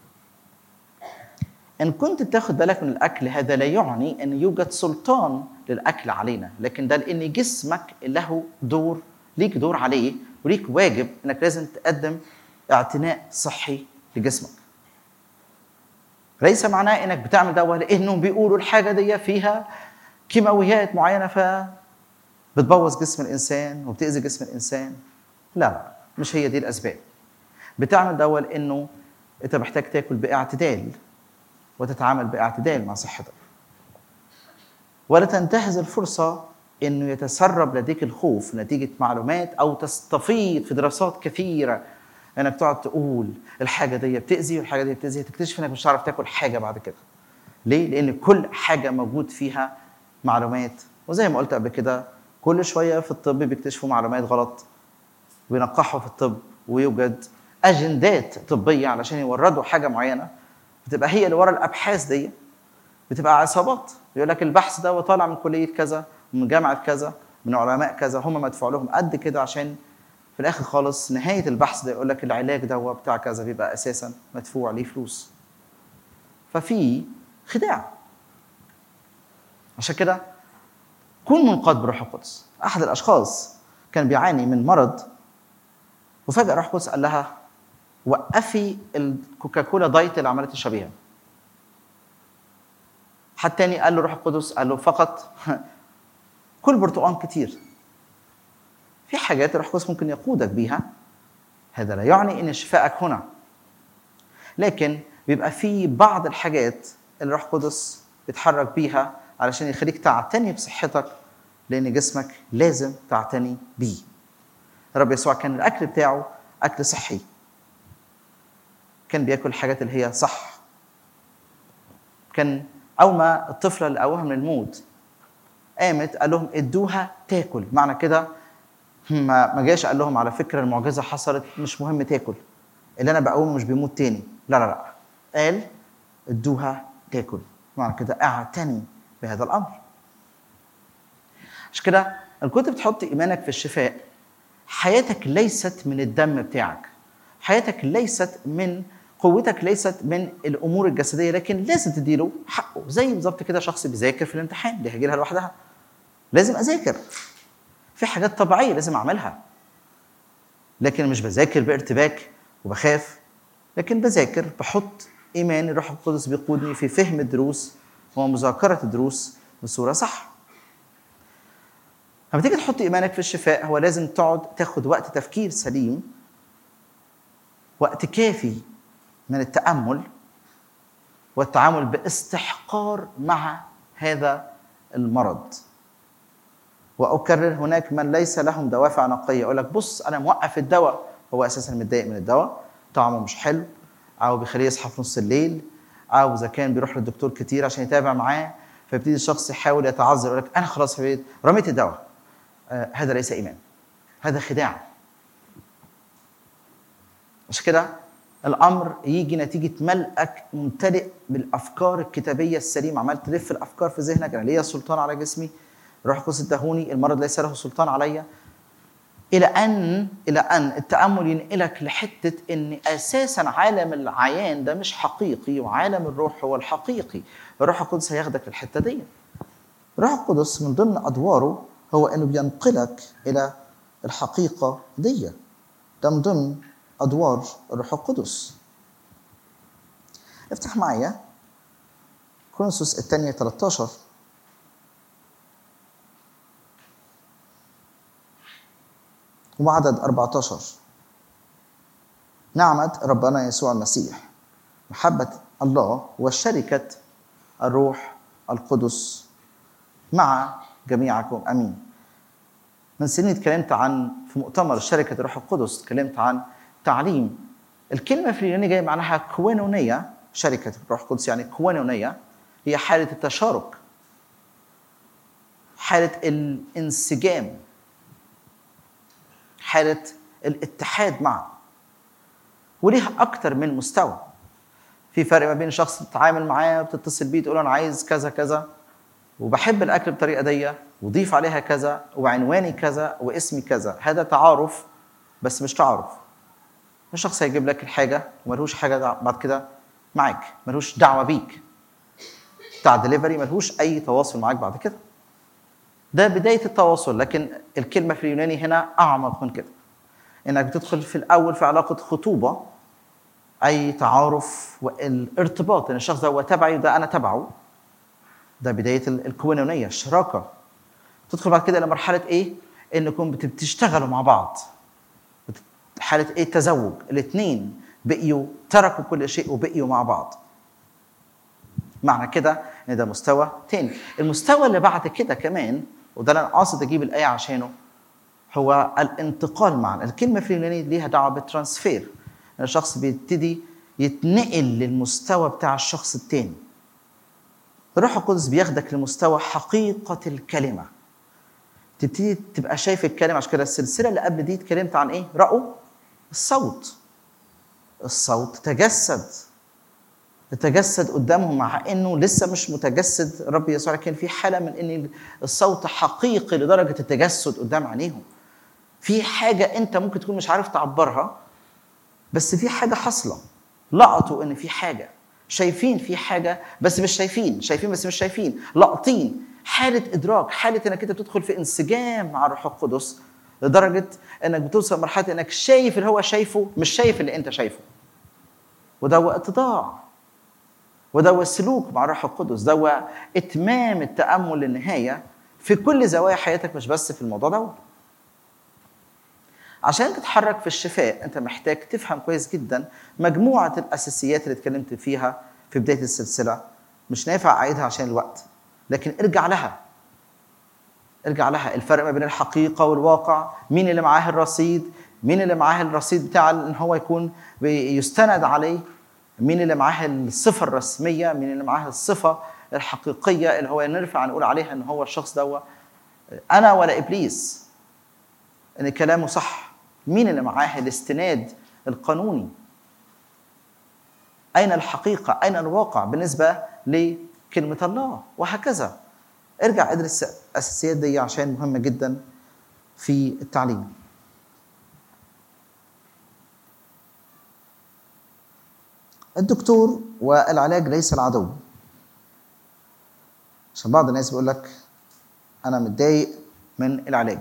S3: ان كنت بتاخد بالك من الاكل هذا لا يعني ان يوجد سلطان للاكل علينا لكن ده لان جسمك له دور ليك دور عليه وليك واجب انك لازم تقدم اعتناء صحي لجسمك ليس معناه انك بتعمل ده لانهم بيقولوا الحاجه دي فيها كيماويات معينه ف بتبوظ جسم الانسان وبتاذي جسم الانسان لا لا مش هي دي الاسباب بتعمل ده لانه انت محتاج تاكل باعتدال وتتعامل باعتدال مع صحتك ولا تنتهز الفرصه انه يتسرب لديك الخوف نتيجه معلومات او تستفيض في دراسات كثيره انك تقعد تقول الحاجه دي بتاذي والحاجه دي بتاذي تكتشف انك مش هتعرف تاكل حاجه بعد كده ليه لان كل حاجه موجود فيها معلومات وزي ما قلت قبل كده كل شويه في الطب بيكتشفوا معلومات غلط وينقحوا في الطب ويوجد اجندات طبيه علشان يوردوا حاجه معينه بتبقى هي اللي ورا الابحاث دي بتبقى عصابات يقول لك البحث ده طالع من كليه كذا من جامعه كذا من علماء كذا هم مدفوع لهم قد كده عشان في الاخر خالص نهايه البحث ده يقول لك العلاج ده هو بتاع كذا بيبقى اساسا مدفوع ليه فلوس ففي خداع عشان كده كن منقاد بروح القدس احد الاشخاص كان بيعاني من مرض وفجاه روح القدس قال لها وقفي الكوكاكولا دايت اللي عملت الشبيهه حد تاني قال له روح القدس قال له فقط كل برتقان كتير في حاجات الروح القدس ممكن يقودك بيها هذا لا يعني ان شفائك هنا لكن بيبقى في بعض الحاجات اللي الروح القدس بيتحرك بيها علشان يخليك تعتني بصحتك لان جسمك لازم تعتني بيه الرب يسوع كان الاكل بتاعه اكل صحي كان بياكل الحاجات اللي هي صح كان اول ما الطفله اللي قومها من الموت قامت قال لهم ادوها تاكل معنى كده ما ما جاش قال لهم على فكره المعجزه حصلت مش مهم تاكل اللي انا بقومه مش بيموت تاني لا لا لا قال ادوها تاكل معنى كده اعتني بهذا الامر عشان كده ان كنت بتحط ايمانك في الشفاء حياتك ليست من الدم بتاعك حياتك ليست من قوتك ليست من الامور الجسديه لكن لازم تديله حقه زي بالظبط كده شخص بيذاكر في الامتحان دي هيجي لها لوحدها لازم اذاكر في حاجات طبيعيه لازم اعملها لكن مش بذاكر بارتباك وبخاف لكن بذاكر بحط ايمان الروح القدس بيقودني في فهم الدروس ومذاكره الدروس بصوره صح لما تيجي تحط ايمانك في الشفاء هو لازم تقعد تاخد وقت تفكير سليم وقت كافي من التامل والتعامل باستحقار مع هذا المرض واكرر هناك من ليس لهم دوافع نقيه يقول لك بص انا موقف الدواء هو اساسا متضايق من الدواء طعمه مش حلو او بيخليه يصحى في نص الليل او اذا كان بيروح للدكتور كتير عشان يتابع معاه فيبتدي الشخص يحاول يتعذر يقول لك انا خلاص في بيت رميت الدواء آه هذا ليس ايمان هذا خداع مش كده الامر يجي نتيجه ملئك ممتلئ بالافكار الكتابيه السليمه عمال تلف الافكار في ذهنك انا ليا سلطان على جسمي روح القدس ادهوني المرض ليس له سلطان عليا الى ان الى ان التامل ينقلك لحته ان اساسا عالم العيان ده مش حقيقي وعالم الروح هو الحقيقي الروح القدس هياخدك للحته دي الروح القدس من ضمن ادواره هو انه بينقلك الى الحقيقه دي ده من ضمن ادوار الروح القدس افتح معايا كورنثوس الثانية 13 وعدد 14 نعمة ربنا يسوع المسيح محبة الله وشركة الروح القدس مع جميعكم امين. من سنين اتكلمت عن في مؤتمر شركة الروح القدس اتكلمت عن تعليم الكلمة في اليوناني جاية معناها كوينونية شركة الروح القدس يعني كوينونية هي حالة التشارك حالة الانسجام حالة الاتحاد معه وليها أكتر من مستوى في فرق ما بين شخص تتعامل معاه بتتصل بيه تقول له أنا عايز كذا كذا وبحب الأكل بطريقة دي وضيف عليها كذا وعنواني كذا واسمي كذا هذا تعارف بس مش تعارف الشخص هيجيب لك الحاجة وملهوش حاجة بعد كده معاك ملهوش دعوة بيك بتاع دليفري ملهوش أي تواصل معاك بعد كده ده بدايه التواصل لكن الكلمه في اليوناني هنا اعمق من كده انك بتدخل في الاول في علاقه خطوبه اي تعارف والارتباط ان الشخص ده هو تبعي وده انا تبعه ده بدايه ال- الكونونيه الشراكه تدخل بعد كده الى مرحله ايه انكم بت- بتشتغلوا مع بعض بت- حاله ايه التزوج الاثنين بقيوا تركوا كل شيء وبقيوا مع بعض معنى كده ان ده مستوى تاني المستوى اللي بعد كده كمان وده اللي انا قاصد اجيب الايه عشانه هو الانتقال معا الكلمه في اليوناني ليها دعوه بالترانسفير ان الشخص بيبتدي يتنقل للمستوى بتاع الشخص التاني الروح القدس بياخدك لمستوى حقيقه الكلمه تبتدي تبقى شايف الكلمه عشان كده السلسله اللي قبل دي اتكلمت عن ايه رأوا الصوت الصوت تجسد تجسد قدامهم مع انه لسه مش متجسد رب يسوع كان في حاله من ان الصوت حقيقي لدرجه التجسد قدام عينيهم في حاجه انت ممكن تكون مش عارف تعبرها بس في حاجه حاصله لقطوا ان في حاجه شايفين في حاجه بس مش شايفين شايفين بس مش شايفين لقطين حاله ادراك حاله انك انت بتدخل في انسجام مع الروح القدس لدرجه انك بتوصل لمرحله انك شايف اللي هو شايفه مش شايف اللي انت شايفه وده هو اتضاع وده هو السلوك مع الروح القدس ده هو اتمام التامل للنهايه في كل زوايا حياتك مش بس في الموضوع دوت عشان تتحرك في الشفاء انت محتاج تفهم كويس جدا مجموعه الاساسيات اللي اتكلمت فيها في بدايه السلسله مش نافع اعيدها عشان الوقت لكن ارجع لها ارجع لها الفرق ما بين الحقيقه والواقع مين اللي معاه الرصيد مين اللي معاه الرصيد بتاع ان هو يكون يستند عليه مين اللي معاه الصفه الرسميه مين اللي معاه الصفه الحقيقيه اللي هو نرفع نقول عليها ان هو الشخص ده انا ولا ابليس ان كلامه صح مين اللي معاه الاستناد القانوني اين الحقيقه اين الواقع بالنسبه لكلمه الله وهكذا ارجع ادرس الاساسيات دي عشان مهمه جدا في التعليم الدكتور والعلاج ليس العدو عشان بعض الناس بيقول لك انا متضايق من العلاج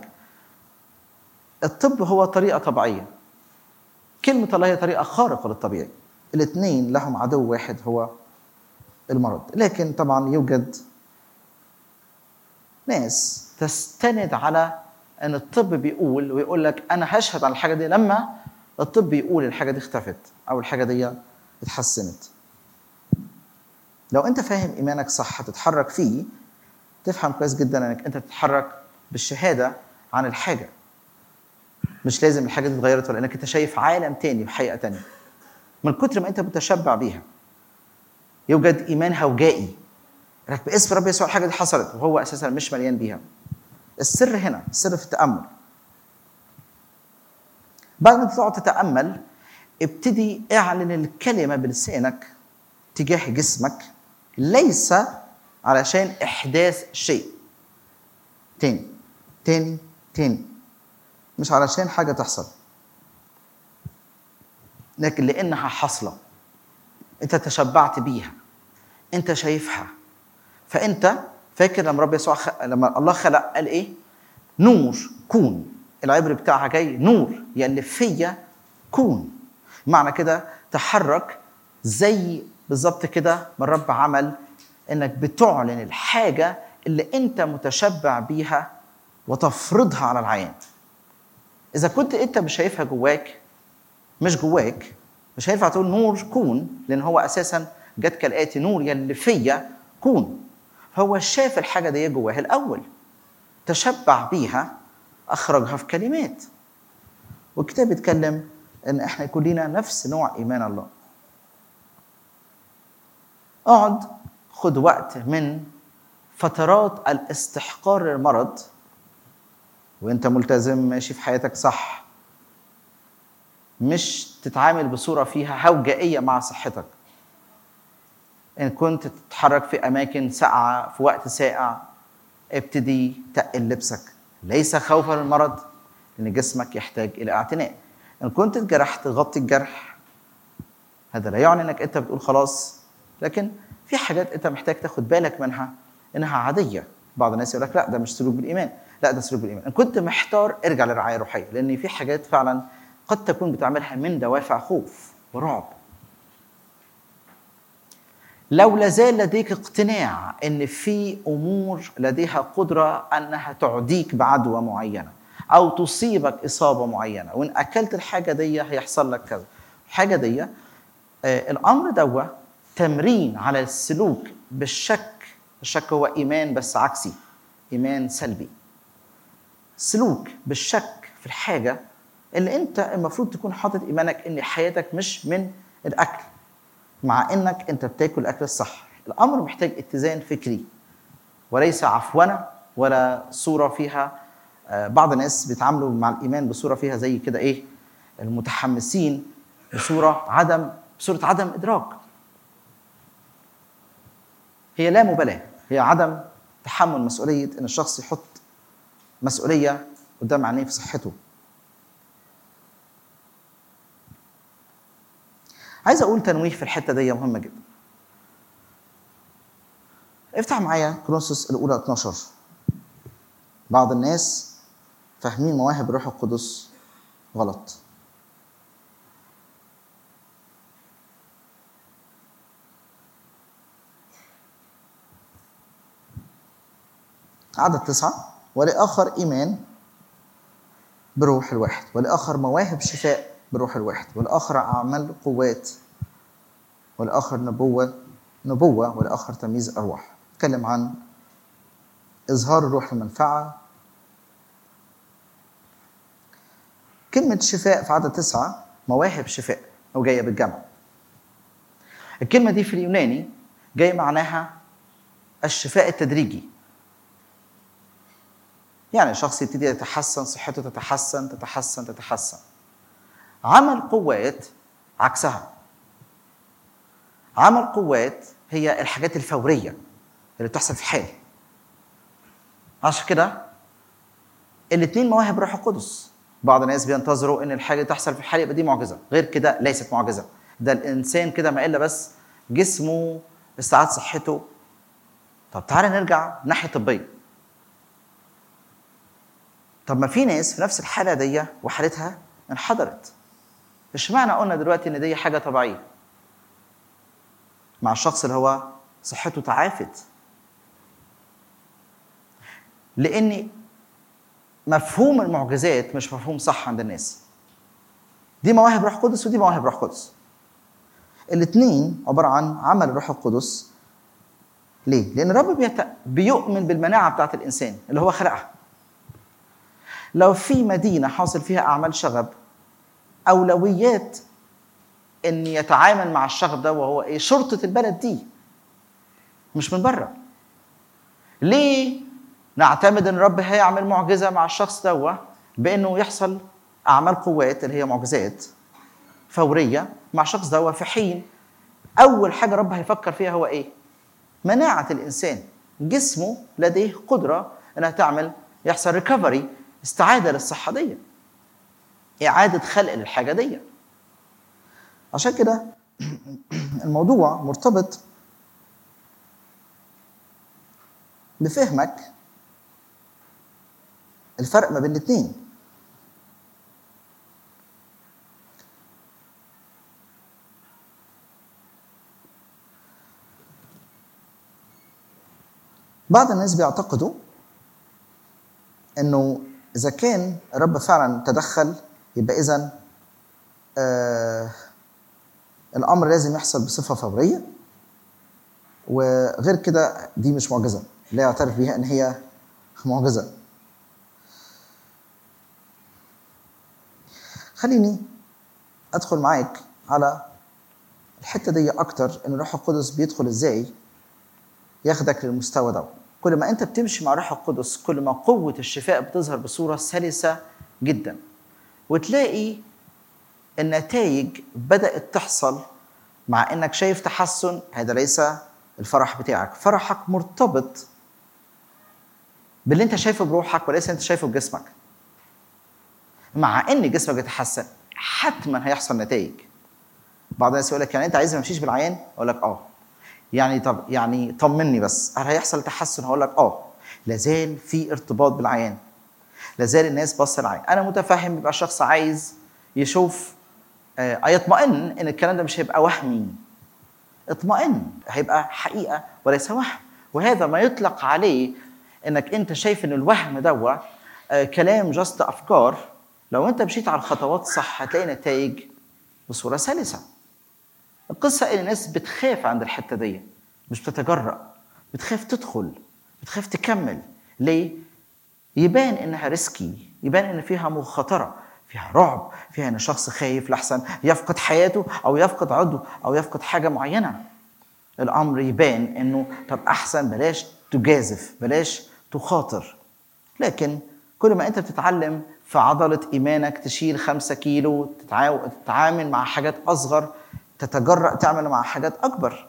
S3: الطب هو طريقه طبيعيه كلمه الله هي طريقه خارقه للطبيعي الاثنين لهم عدو واحد هو المرض لكن طبعا يوجد ناس تستند على ان الطب بيقول ويقول لك انا هشهد على الحاجه دي لما الطب يقول الحاجه دي اختفت او الحاجه دي اتحسنت لو انت فاهم ايمانك صح هتتحرك فيه تفهم كويس جدا انك انت تتحرك بالشهاده عن الحاجه مش لازم الحاجه دي اتغيرت ولا انك انت شايف عالم تاني بحقيقه تانية من كتر ما انت متشبع بيها يوجد ايمان هوجائي انك باسم رب يسوع الحاجه دي حصلت وهو اساسا مش مليان بيها السر هنا السر في التامل بعد ما تقعد تتامل ابتدي اعلن الكلمه بلسانك تجاه جسمك ليس علشان احداث شيء تاني تاني تاني مش علشان حاجه تحصل لكن لانها حاصله انت تشبعت بيها انت شايفها فانت فاكر لما رب يسوع خ... لما الله خلق قال ايه نور كون العبر بتاعها جاي نور يلي فيا كون معنى كده تحرك زي بالظبط كده ما الرب عمل انك بتعلن الحاجه اللي انت متشبع بيها وتفرضها على العيان اذا كنت انت مش شايفها جواك مش جواك مش هينفع تقول نور كون لان هو اساسا جت كالاتي نور يلي فيا كون هو شاف الحاجه دي جواه الاول تشبع بيها اخرجها في كلمات والكتاب بيتكلم ان احنا يكون لنا نفس نوع ايمان الله اقعد خد وقت من فترات الاستحقار للمرض وانت ملتزم ماشي في حياتك صح مش تتعامل بصوره فيها هوجائيه مع صحتك ان كنت تتحرك في اماكن ساقعه في وقت ساقع ابتدي تقل لبسك ليس خوفا من المرض لان جسمك يحتاج الى اعتناء ان كنت اتجرحت غطي الجرح هذا لا يعني انك انت بتقول خلاص لكن في حاجات انت محتاج تاخد بالك منها انها عاديه بعض الناس يقول لك لا ده مش سلوك بالايمان لا ده سلوك بالايمان ان كنت محتار ارجع للرعايه الروحيه لان في حاجات فعلا قد تكون بتعملها من دوافع خوف ورعب لو لازال لديك اقتناع ان في امور لديها قدره انها تعديك بعدوى معينه او تصيبك اصابه معينه وان اكلت الحاجه دي هيحصل لك كذا الحاجه دي آه الامر دوا تمرين على السلوك بالشك الشك هو ايمان بس عكسي ايمان سلبي سلوك بالشك في الحاجه اللي انت المفروض تكون حاطط ايمانك ان حياتك مش من الاكل مع انك انت بتاكل الاكل الصح الامر محتاج اتزان فكري وليس عفونه ولا صوره فيها آه، بعض الناس بيتعاملوا مع الايمان بصوره فيها زي كده ايه المتحمسين بصوره عدم بصوره عدم ادراك هي لا مبالاه هي عدم تحمل مسؤوليه ان الشخص يحط مسؤوليه قدام عينيه في صحته عايز اقول تنويه في الحته دي مهمه جدا افتح معايا كرونسوس الاولى 12 بعض الناس فاهمين مواهب الروح القدس غلط عدد تسعة ولآخر إيمان بروح الواحد ولآخر مواهب شفاء بروح الواحد والآخر أعمال قوات والآخر نبوة نبوة والآخر تمييز أرواح نتكلم عن إظهار الروح المنفعة كلمة شفاء في عدد تسعة مواهب شفاء أو جاية بالجمع الكلمة دي في اليوناني جاي معناها الشفاء التدريجي يعني شخص يبتدي يتحسن صحته تتحسن تتحسن تتحسن عمل قوات عكسها عمل قوات هي الحاجات الفورية اللي بتحصل في حال عشان كده الاثنين مواهب روح القدس بعض الناس بينتظروا ان الحاجه تحصل في الحال يبقى دي معجزه غير كده ليست معجزه ده الانسان كده ما الا بس جسمه استعاد صحته طب تعالى نرجع ناحيه طبيه طب ما في ناس في نفس الحاله دي وحالتها انحدرت اشمعنى قلنا دلوقتي ان دي حاجه طبيعيه مع الشخص اللي هو صحته تعافت لان مفهوم المعجزات مش مفهوم صح عند الناس دي مواهب روح قدس ودي مواهب روح قدس الاثنين عباره عن عمل الروح القدس ليه؟ لأن الرب بيت... بيؤمن بالمناعة بتاعت الإنسان اللي هو خلقها. لو في مدينة حاصل فيها أعمال شغب أولويات إن يتعامل مع الشغب ده وهو إيه؟ شرطة البلد دي مش من بره. ليه نعتمد إن الرب هيعمل معجزة مع الشخص ده بإنه يحصل أعمال قوات اللي هي معجزات فورية مع الشخص ده في حين أول حاجة الرب هيفكر فيها هو إيه؟ مناعة الإنسان جسمه لديه قدرة أنها تعمل يحصل ريكفري استعادة للصحة دي إعادة خلق للحاجة دي عشان كده الموضوع مرتبط بفهمك الفرق ما بين الاثنين بعض الناس بيعتقدوا انه اذا كان الرب فعلا تدخل يبقى اذا آه الامر لازم يحصل بصفه فوريه وغير كده دي مش معجزه لا يعترف بها ان هي معجزه خليني ادخل معاك على الحته دي اكتر ان الروح القدس بيدخل ازاي ياخدك للمستوى ده كل ما انت بتمشي مع الروح القدس كل ما قوه الشفاء بتظهر بصوره سلسه جدا وتلاقي النتائج بدات تحصل مع انك شايف تحسن هذا ليس الفرح بتاعك فرحك مرتبط باللي انت شايفه بروحك وليس انت شايفه بجسمك مع ان جسمك بيتحسن حتما هيحصل نتائج بعض الناس يقول لك يعني انت عايز ما امشيش بالعيان اقول لك اه يعني طب يعني طمني بس هل هيحصل تحسن هقول لك اه لازال في ارتباط بالعيان لازال الناس باصه العين انا متفهم يبقى شخص عايز يشوف آه، يطمئن ان الكلام ده مش هيبقى وهمي اطمئن هيبقى حقيقه وليس وهم وهذا ما يطلق عليه انك انت شايف ان الوهم دوا آه، كلام جاست افكار لو انت مشيت على الخطوات صح هتلاقي نتائج بصوره سلسه القصه ان الناس بتخاف عند الحته دي مش بتتجرأ بتخاف تدخل بتخاف تكمل ليه يبان انها ريسكي يبان ان فيها مخاطره فيها رعب فيها ان شخص خايف لحسن يفقد حياته او يفقد عضو او يفقد حاجه معينه الامر يبان انه طب احسن بلاش تجازف بلاش تخاطر لكن كل ما انت بتتعلم في عضله ايمانك تشيل خمسة كيلو تتعاو- تتعامل مع حاجات اصغر تتجرأ تعمل مع حاجات اكبر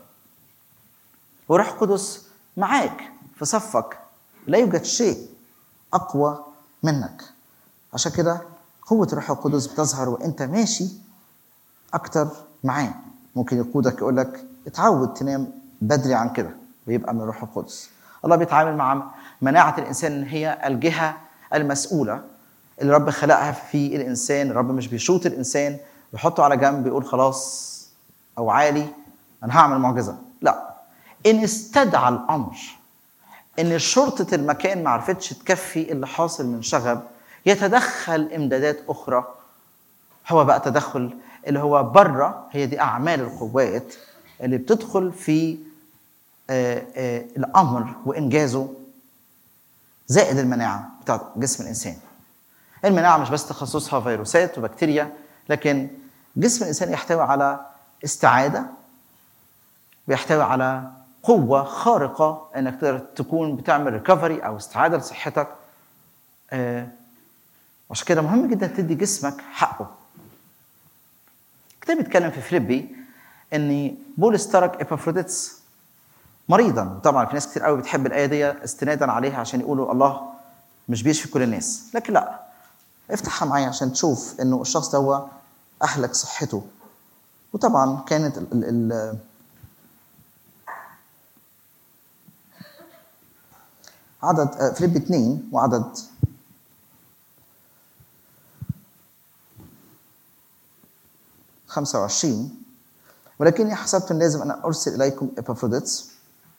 S3: وروح القدس معاك في صفك لا يوجد شيء اقوى منك عشان كده قوة الروح القدس بتظهر وانت ماشي اكتر معاه ممكن يقودك يقول لك اتعود تنام بدري عن كده ويبقى من الروح القدس الله بيتعامل مع مناعة الإنسان إن هي الجهة المسؤولة اللي رب خلقها في الإنسان الرب مش بيشوط الإنسان ويحطه على جنب بيقول خلاص أو عالي أنا هعمل معجزة لا إن استدعى الأمر ان شرطه المكان ما عرفتش تكفي اللي حاصل من شغب يتدخل امدادات اخرى هو بقى تدخل اللي هو بره هي دي اعمال القوات اللي بتدخل في آه، آه، الامر وانجازه زائد المناعه بتاعت جسم الانسان المناعه مش بس تخصصها فيروسات وبكتيريا لكن جسم الانسان يحتوي على استعاده بيحتوي على قوة خارقة انك تقدر تكون بتعمل ريكفري او استعادة لصحتك آه، عشان كده مهم جدا تدي جسمك حقه الكتاب بيتكلم في فيليبي ان بولس ترك ابافروديتس مريضا طبعا في ناس كتير قوي بتحب الايه دي استنادا عليها عشان يقولوا الله مش بيشفي كل الناس لكن لا افتحها معايا عشان تشوف انه الشخص ده هو اهلك صحته وطبعا كانت ال ال ال عدد آه، فيليب 2 وعدد خمسة وعشرين ولكني حسبت لازم أن أرسل إليكم إبافروديتس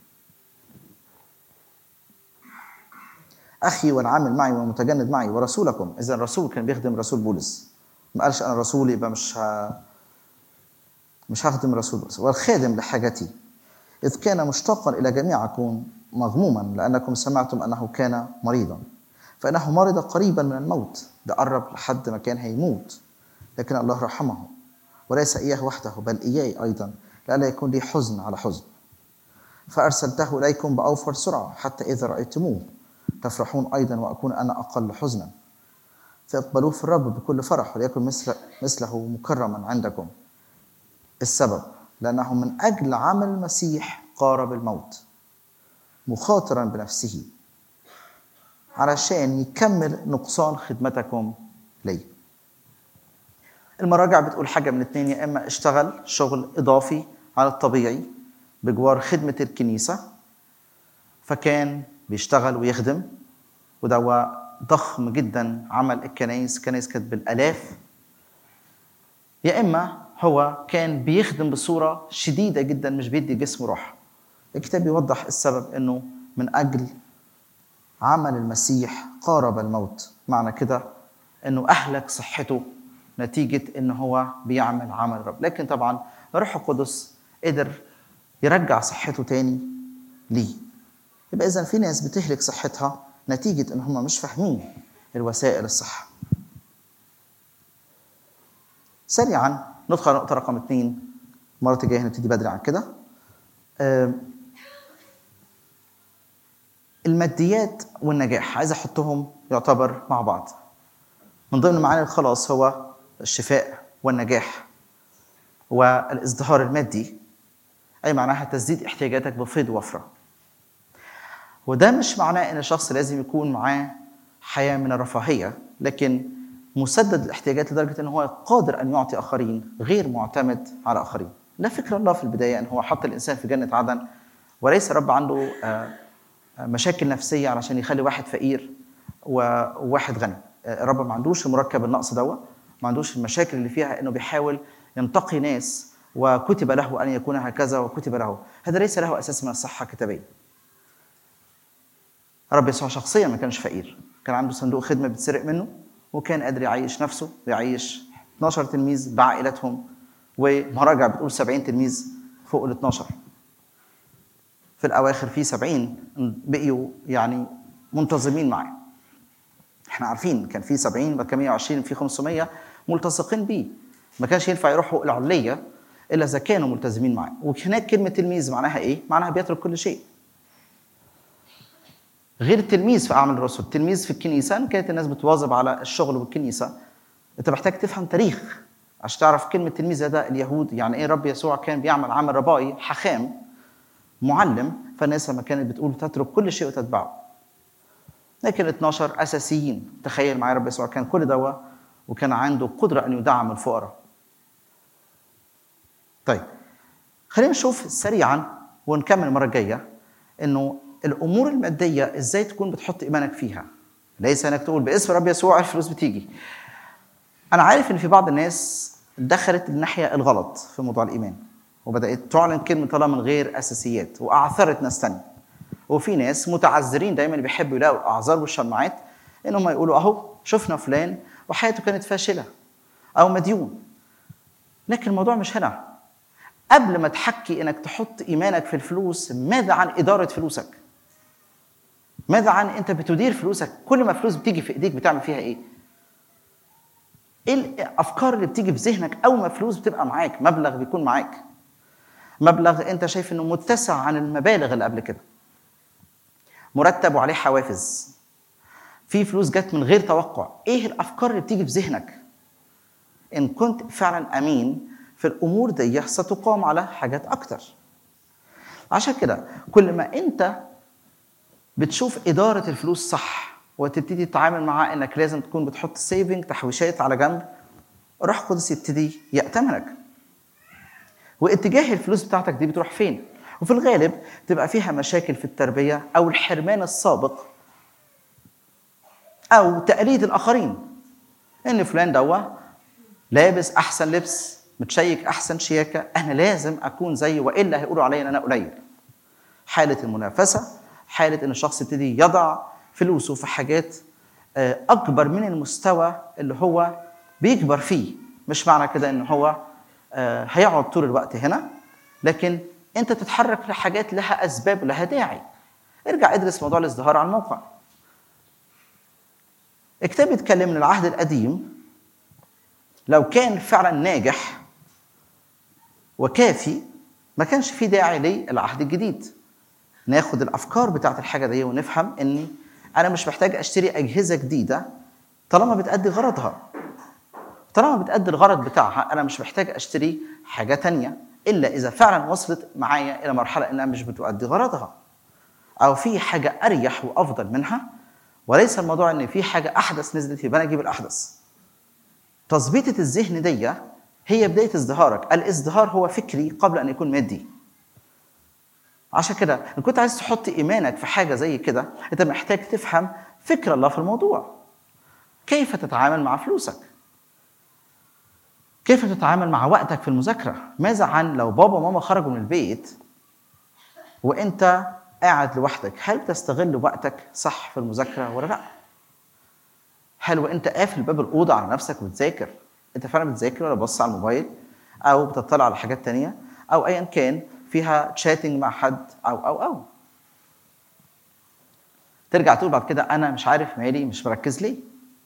S3: أخي والعامل معي والمتجند معي ورسولكم إذا الرسول كان بيخدم رسول بولس ما قالش أنا رسول يبقى مش ه... مش هخدم رسول بولس والخادم لحاجتي إذ كان مشتاقا إلى جميعكم مغموما لأنكم سمعتم أنه كان مريضا فإنه مرض قريبا من الموت ده قرب لحد ما كان هيموت لكن الله رحمه وليس إياه وحده بل إياي أيضا لئلا يكون لي حزن على حزن فأرسلته إليكم بأوفر سرعة حتى إذا رأيتموه تفرحون أيضا وأكون أنا أقل حزنا فاقبلوه في الرب بكل فرح وليكن مثل مثله مكرما عندكم السبب لأنه من أجل عمل المسيح قارب الموت مخاطرا بنفسه علشان يكمل نقصان خدمتكم لي المراجع بتقول حاجة من اتنين يا إما اشتغل شغل إضافي على الطبيعي بجوار خدمة الكنيسة فكان بيشتغل ويخدم وده هو ضخم جدا عمل الكنايس كنايس كانت بالآلاف يا إما هو كان بيخدم بصورة شديدة جدا مش بيدي جسمه راحة الكتاب يوضح السبب انه من اجل عمل المسيح قارب الموت معنى كده انه اهلك صحته نتيجة ان هو بيعمل عمل رب لكن طبعا الروح القدس قدر يرجع صحته تاني ليه يبقى اذا في ناس بتهلك صحتها نتيجة ان هم مش فاهمين الوسائل الصح سريعا ندخل على نقطة رقم اثنين المرة الجاية هنبتدي بدري عن كده آم، الماديات والنجاح عايز احطهم يعتبر مع بعض من ضمن معاني الخلاص هو الشفاء والنجاح والازدهار المادي اي معناها تسديد احتياجاتك بفيض وفره وده مش معناه ان الشخص لازم يكون معاه حياه من الرفاهيه لكن مسدد الاحتياجات لدرجه ان هو قادر ان يعطي اخرين غير معتمد على اخرين لا فكر الله في البدايه ان هو حط الانسان في جنه عدن وليس رب عنده آه، مشاكل نفسيه علشان يخلي واحد فقير و- وواحد غني الرب ما عندوش مركب النقص دوا ما عندوش المشاكل اللي فيها انه بيحاول ينتقي ناس وكتب له ان يكون هكذا وكتب له هذا ليس له اساس من الصحه كتابيه رب يسوع شخصيا ما كانش فقير كان عنده صندوق خدمه بيتسرق منه وكان قادر يعيش نفسه ويعيش 12 تلميذ بعائلتهم ومراجع بتقول 70 تلميذ فوق ال 12 في الاواخر في 70 بقيوا يعني منتظمين معاه احنا عارفين كان في 70 بعد كده 120 في 500 ملتصقين بيه ما كانش ينفع يروحوا العليه الا اذا كانوا ملتزمين معاه وهناك كلمه تلميذ معناها ايه؟ معناها بيترك كل شيء غير التلميذ في اعمال الرسل التلميذ في الكنيسه كانت الناس بتواظب على الشغل بالكنيسه انت محتاج تفهم تاريخ عشان تعرف كلمه تلميذ ده اليهود يعني ايه رب يسوع كان بيعمل عمل ربائي حخام معلم فالناس لما كانت بتقول تترك كل شيء وتتبعه لكن 12 اساسيين تخيل معايا رب يسوع كان كل دوا وكان عنده قدره ان يدعم الفقراء طيب خلينا نشوف سريعا ونكمل المره الجايه انه الامور الماديه ازاي تكون بتحط ايمانك فيها ليس انك تقول باسم رب يسوع الفلوس بتيجي انا عارف ان في بعض الناس دخلت الناحيه الغلط في موضوع الايمان وبدات تعلن كلمه الله من غير اساسيات واعثرت ناس تانية وفي ناس متعذرين دايما بيحبوا يلاقوا الاعذار والشماعات ان هم يقولوا اهو شفنا فلان وحياته كانت فاشله او مديون لكن الموضوع مش هنا قبل ما تحكي انك تحط ايمانك في الفلوس ماذا عن اداره فلوسك ماذا عن انت بتدير فلوسك كل ما فلوس بتيجي في ايديك بتعمل فيها ايه ايه الافكار اللي بتيجي في ذهنك اول ما فلوس بتبقى معاك مبلغ بيكون معاك مبلغ انت شايف انه متسع عن المبالغ اللي قبل كده مرتب وعليه حوافز في فلوس جت من غير توقع ايه الافكار اللي بتيجي في ذهنك ان كنت فعلا امين في الامور دي ستقام على حاجات اكتر عشان كده كل ما انت بتشوف اداره الفلوس صح وتبتدي تتعامل معاه انك لازم تكون بتحط سيفنج تحويشات على جنب روح قدس يبتدي يأتمنك واتجاه الفلوس بتاعتك دي بتروح فين وفي الغالب تبقى فيها مشاكل في التربية أو الحرمان السابق أو تقليد الآخرين إن فلان دوا لابس أحسن لبس متشيك أحسن شياكة أنا لازم أكون زيه وإلا هيقولوا عليا إن أنا قليل حالة المنافسة حالة إن الشخص يبتدي يضع فلوسه في حاجات آه، أكبر من المستوى اللي هو بيكبر فيه مش معنى كده إن هو آه، هيقعد طول الوقت هنا لكن أنت تتحرك لحاجات لها أسباب ولها داعي ارجع ادرس موضوع الازدهار على الموقع الكتاب بيتكلم من العهد القديم لو كان فعلا ناجح وكافي ما كانش في داعي للعهد الجديد ناخد الافكار بتاعت الحاجه دي ونفهم اني انا مش محتاج اشتري اجهزه جديده طالما بتأدي غرضها طالما بتأدي الغرض بتاعها انا مش محتاج اشتري حاجه تانية الا اذا فعلا وصلت معايا الى مرحله انها مش بتؤدي غرضها او في حاجه اريح وافضل منها وليس الموضوع ان في حاجه احدث نزلت يبقى انا اجيب الاحدث تظبيطه الذهن دي هي بدايه ازدهارك الازدهار هو فكري قبل ان يكون مادي عشان كده ان كنت عايز تحط ايمانك في حاجه زي كده انت محتاج تفهم فكر الله في الموضوع كيف تتعامل مع فلوسك كيف تتعامل مع وقتك في المذاكره ماذا عن لو بابا وماما خرجوا من البيت وانت قاعد لوحدك هل بتستغل وقتك صح في المذاكره ولا لا هل وانت قافل باب الاوضه على نفسك وبتذاكر انت فعلا بتذاكر ولا بص على الموبايل او بتطلع على حاجات تانية او ايا كان فيها تشاتنج مع حد او او او ترجع تقول بعد كده انا مش عارف مالي مش مركز ليه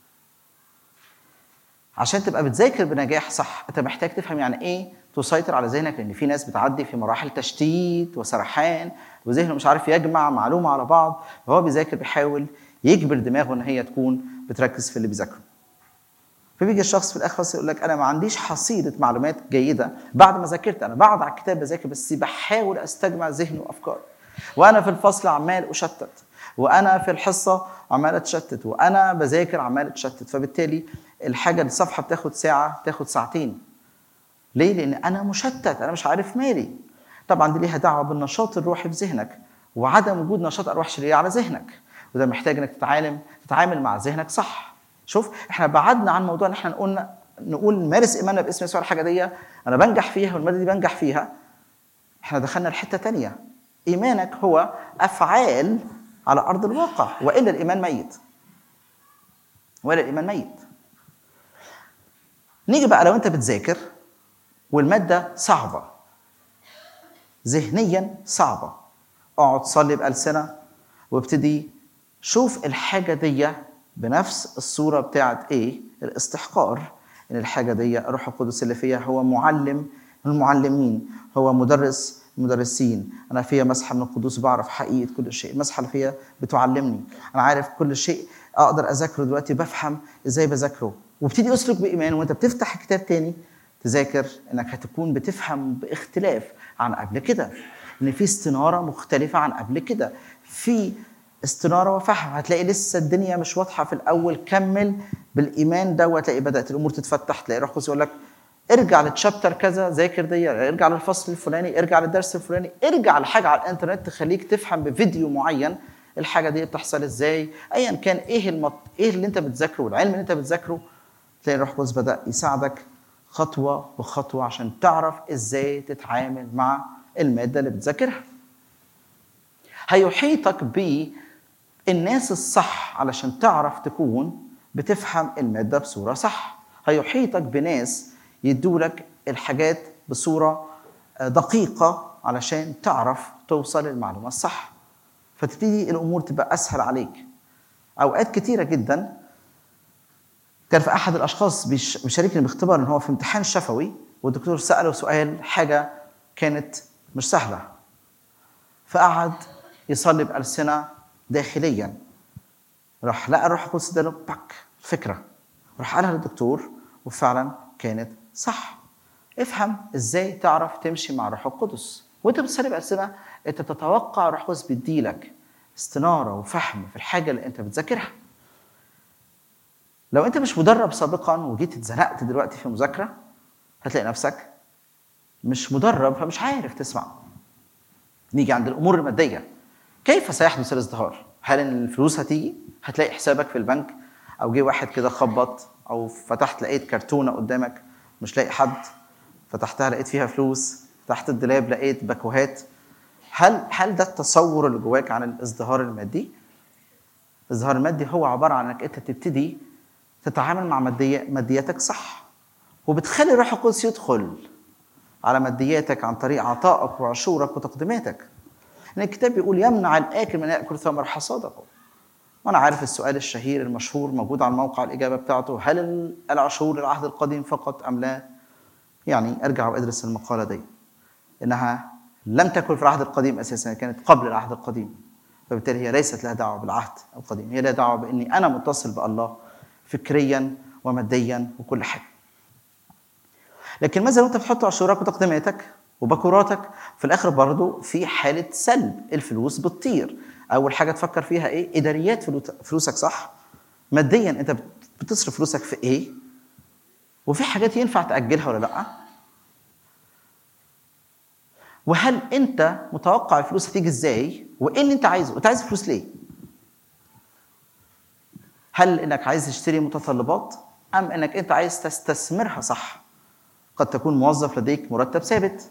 S3: عشان تبقى بتذاكر بنجاح صح انت محتاج تفهم يعني ايه تسيطر على ذهنك لان في ناس بتعدي في مراحل تشتيت وسرحان وذهنه مش عارف يجمع معلومه على بعض فهو بيذاكر بيحاول يجبر دماغه ان هي تكون بتركز في اللي بيذاكره فبيجي الشخص في الاخر يقول لك انا ما عنديش حصيله معلومات جيده بعد ما ذاكرت انا بقعد على الكتاب بذاكر بس بحاول استجمع ذهني وافكاري وانا في الفصل عمال اشتت وانا في الحصه عمال اتشتت وانا بذاكر عمال اتشتت فبالتالي الحاجه الصفحه بتاخد ساعه تاخد ساعتين ليه لان انا مشتت انا مش عارف مالي طبعا دي ليها دعوه بالنشاط الروحي في ذهنك وعدم وجود نشاط ارواح شريره على ذهنك وده محتاج انك تتعامل تتعامل مع ذهنك صح شوف احنا بعدنا عن موضوع ان احنا نقول نقول نمارس ايماننا باسم يسوع الحاجه دي انا بنجح فيها والماده دي بنجح فيها احنا دخلنا لحته تانية ايمانك هو افعال على ارض الواقع والا الايمان ميت ولا الايمان ميت نيجي بقى لو انت بتذاكر والماده صعبه ذهنيا صعبه اقعد صلي بألسنة وابتدي شوف الحاجة دي بنفس الصورة بتاعت ايه الاستحقار ان الحاجة دي الروح القدس اللي فيها هو معلم المعلمين هو مدرس المدرسين انا فيها مسحه من القدوس بعرف حقيقه كل شيء المسحه اللي فيها بتعلمني انا عارف كل شيء اقدر اذاكره دلوقتي بفهم ازاي بذاكره وابتدي اسلك بايمان وانت بتفتح كتاب تاني تذاكر انك هتكون بتفهم باختلاف عن قبل كده ان في استناره مختلفه عن قبل كده في استناره وفهم هتلاقي لسه الدنيا مش واضحه في الاول كمل بالايمان ده وهتلاقي بدات الامور تتفتح تلاقي روح القدس يقول لك ارجع للتشابتر كذا ذاكر دي ارجع للفصل الفلاني ارجع للدرس الفلاني ارجع لحاجه على الانترنت تخليك تفهم بفيديو معين الحاجه دي بتحصل ازاي ايا كان ايه المط... ايه اللي انت بتذاكره والعلم اللي انت بتذاكره تلاقي الروح القدس بدا يساعدك خطوه بخطوه عشان تعرف ازاي تتعامل مع الماده اللي بتذاكرها هيحيطك بالناس الصح علشان تعرف تكون بتفهم الماده بصوره صح هيحيطك بناس يدولك الحاجات بصوره دقيقه علشان تعرف توصل للمعلومه الصح فتبتدي الامور تبقى اسهل عليك اوقات كتيره جدا كان في احد الاشخاص بيشاركني باختبار ان هو في امتحان شفوي والدكتور ساله سؤال حاجه كانت مش سهله فقعد يصلي بألسنة داخليا راح لقى الروح القدس اداله باك فكره راح قالها للدكتور وفعلا كانت صح افهم ازاي تعرف تمشي مع الروح القدس وانت بتصلي بألسنة انت تتوقع الروح القدس بيديلك استناره وفهم في الحاجه اللي انت بتذاكرها لو انت مش مدرب سابقا وجيت اتزنقت دلوقتي في مذاكره هتلاقي نفسك مش مدرب فمش عارف تسمع نيجي عند الامور الماديه كيف سيحدث الازدهار هل ان الفلوس هتيجي هتلاقي حسابك في البنك او جه واحد كده خبط او فتحت لقيت كرتونه قدامك مش لاقي حد فتحتها لقيت فيها فلوس تحت الدولاب لقيت باكوهات هل هل ده التصور اللي جواك عن الازدهار المادي الازدهار المادي هو عباره عن انك انت تبتدي تتعامل مع مادية مادياتك صح وبتخلي الروح القدس يدخل على مادياتك عن طريق عطائك وعشورك وتقديماتك ان الكتاب بيقول يمنع الاكل من ياكل ثمر حصاده وانا عارف السؤال الشهير المشهور موجود على الموقع الاجابه بتاعته هل العشور العهد القديم فقط ام لا يعني ارجع وادرس المقاله دي انها لم تكن في العهد القديم اساسا كانت قبل العهد القديم فبالتالي هي ليست لها دعوه بالعهد القديم هي لها دعوه باني انا متصل بالله فكريا وماديا وكل حاجه لكن ماذا لو انت بتحط عشورك وتقديماتك وبكوراتك في الاخر برضه في حاله سلب الفلوس بتطير اول حاجه تفكر فيها ايه اداريات فلوسك صح ماديا انت بتصرف فلوسك في ايه وفي حاجات ينفع تاجلها ولا لا وهل انت متوقع الفلوس هتيجي ازاي وايه اللي انت عايزه انت عايز فلوس ليه هل انك عايز تشتري متطلبات ام انك انت عايز تستثمرها صح قد تكون موظف لديك مرتب ثابت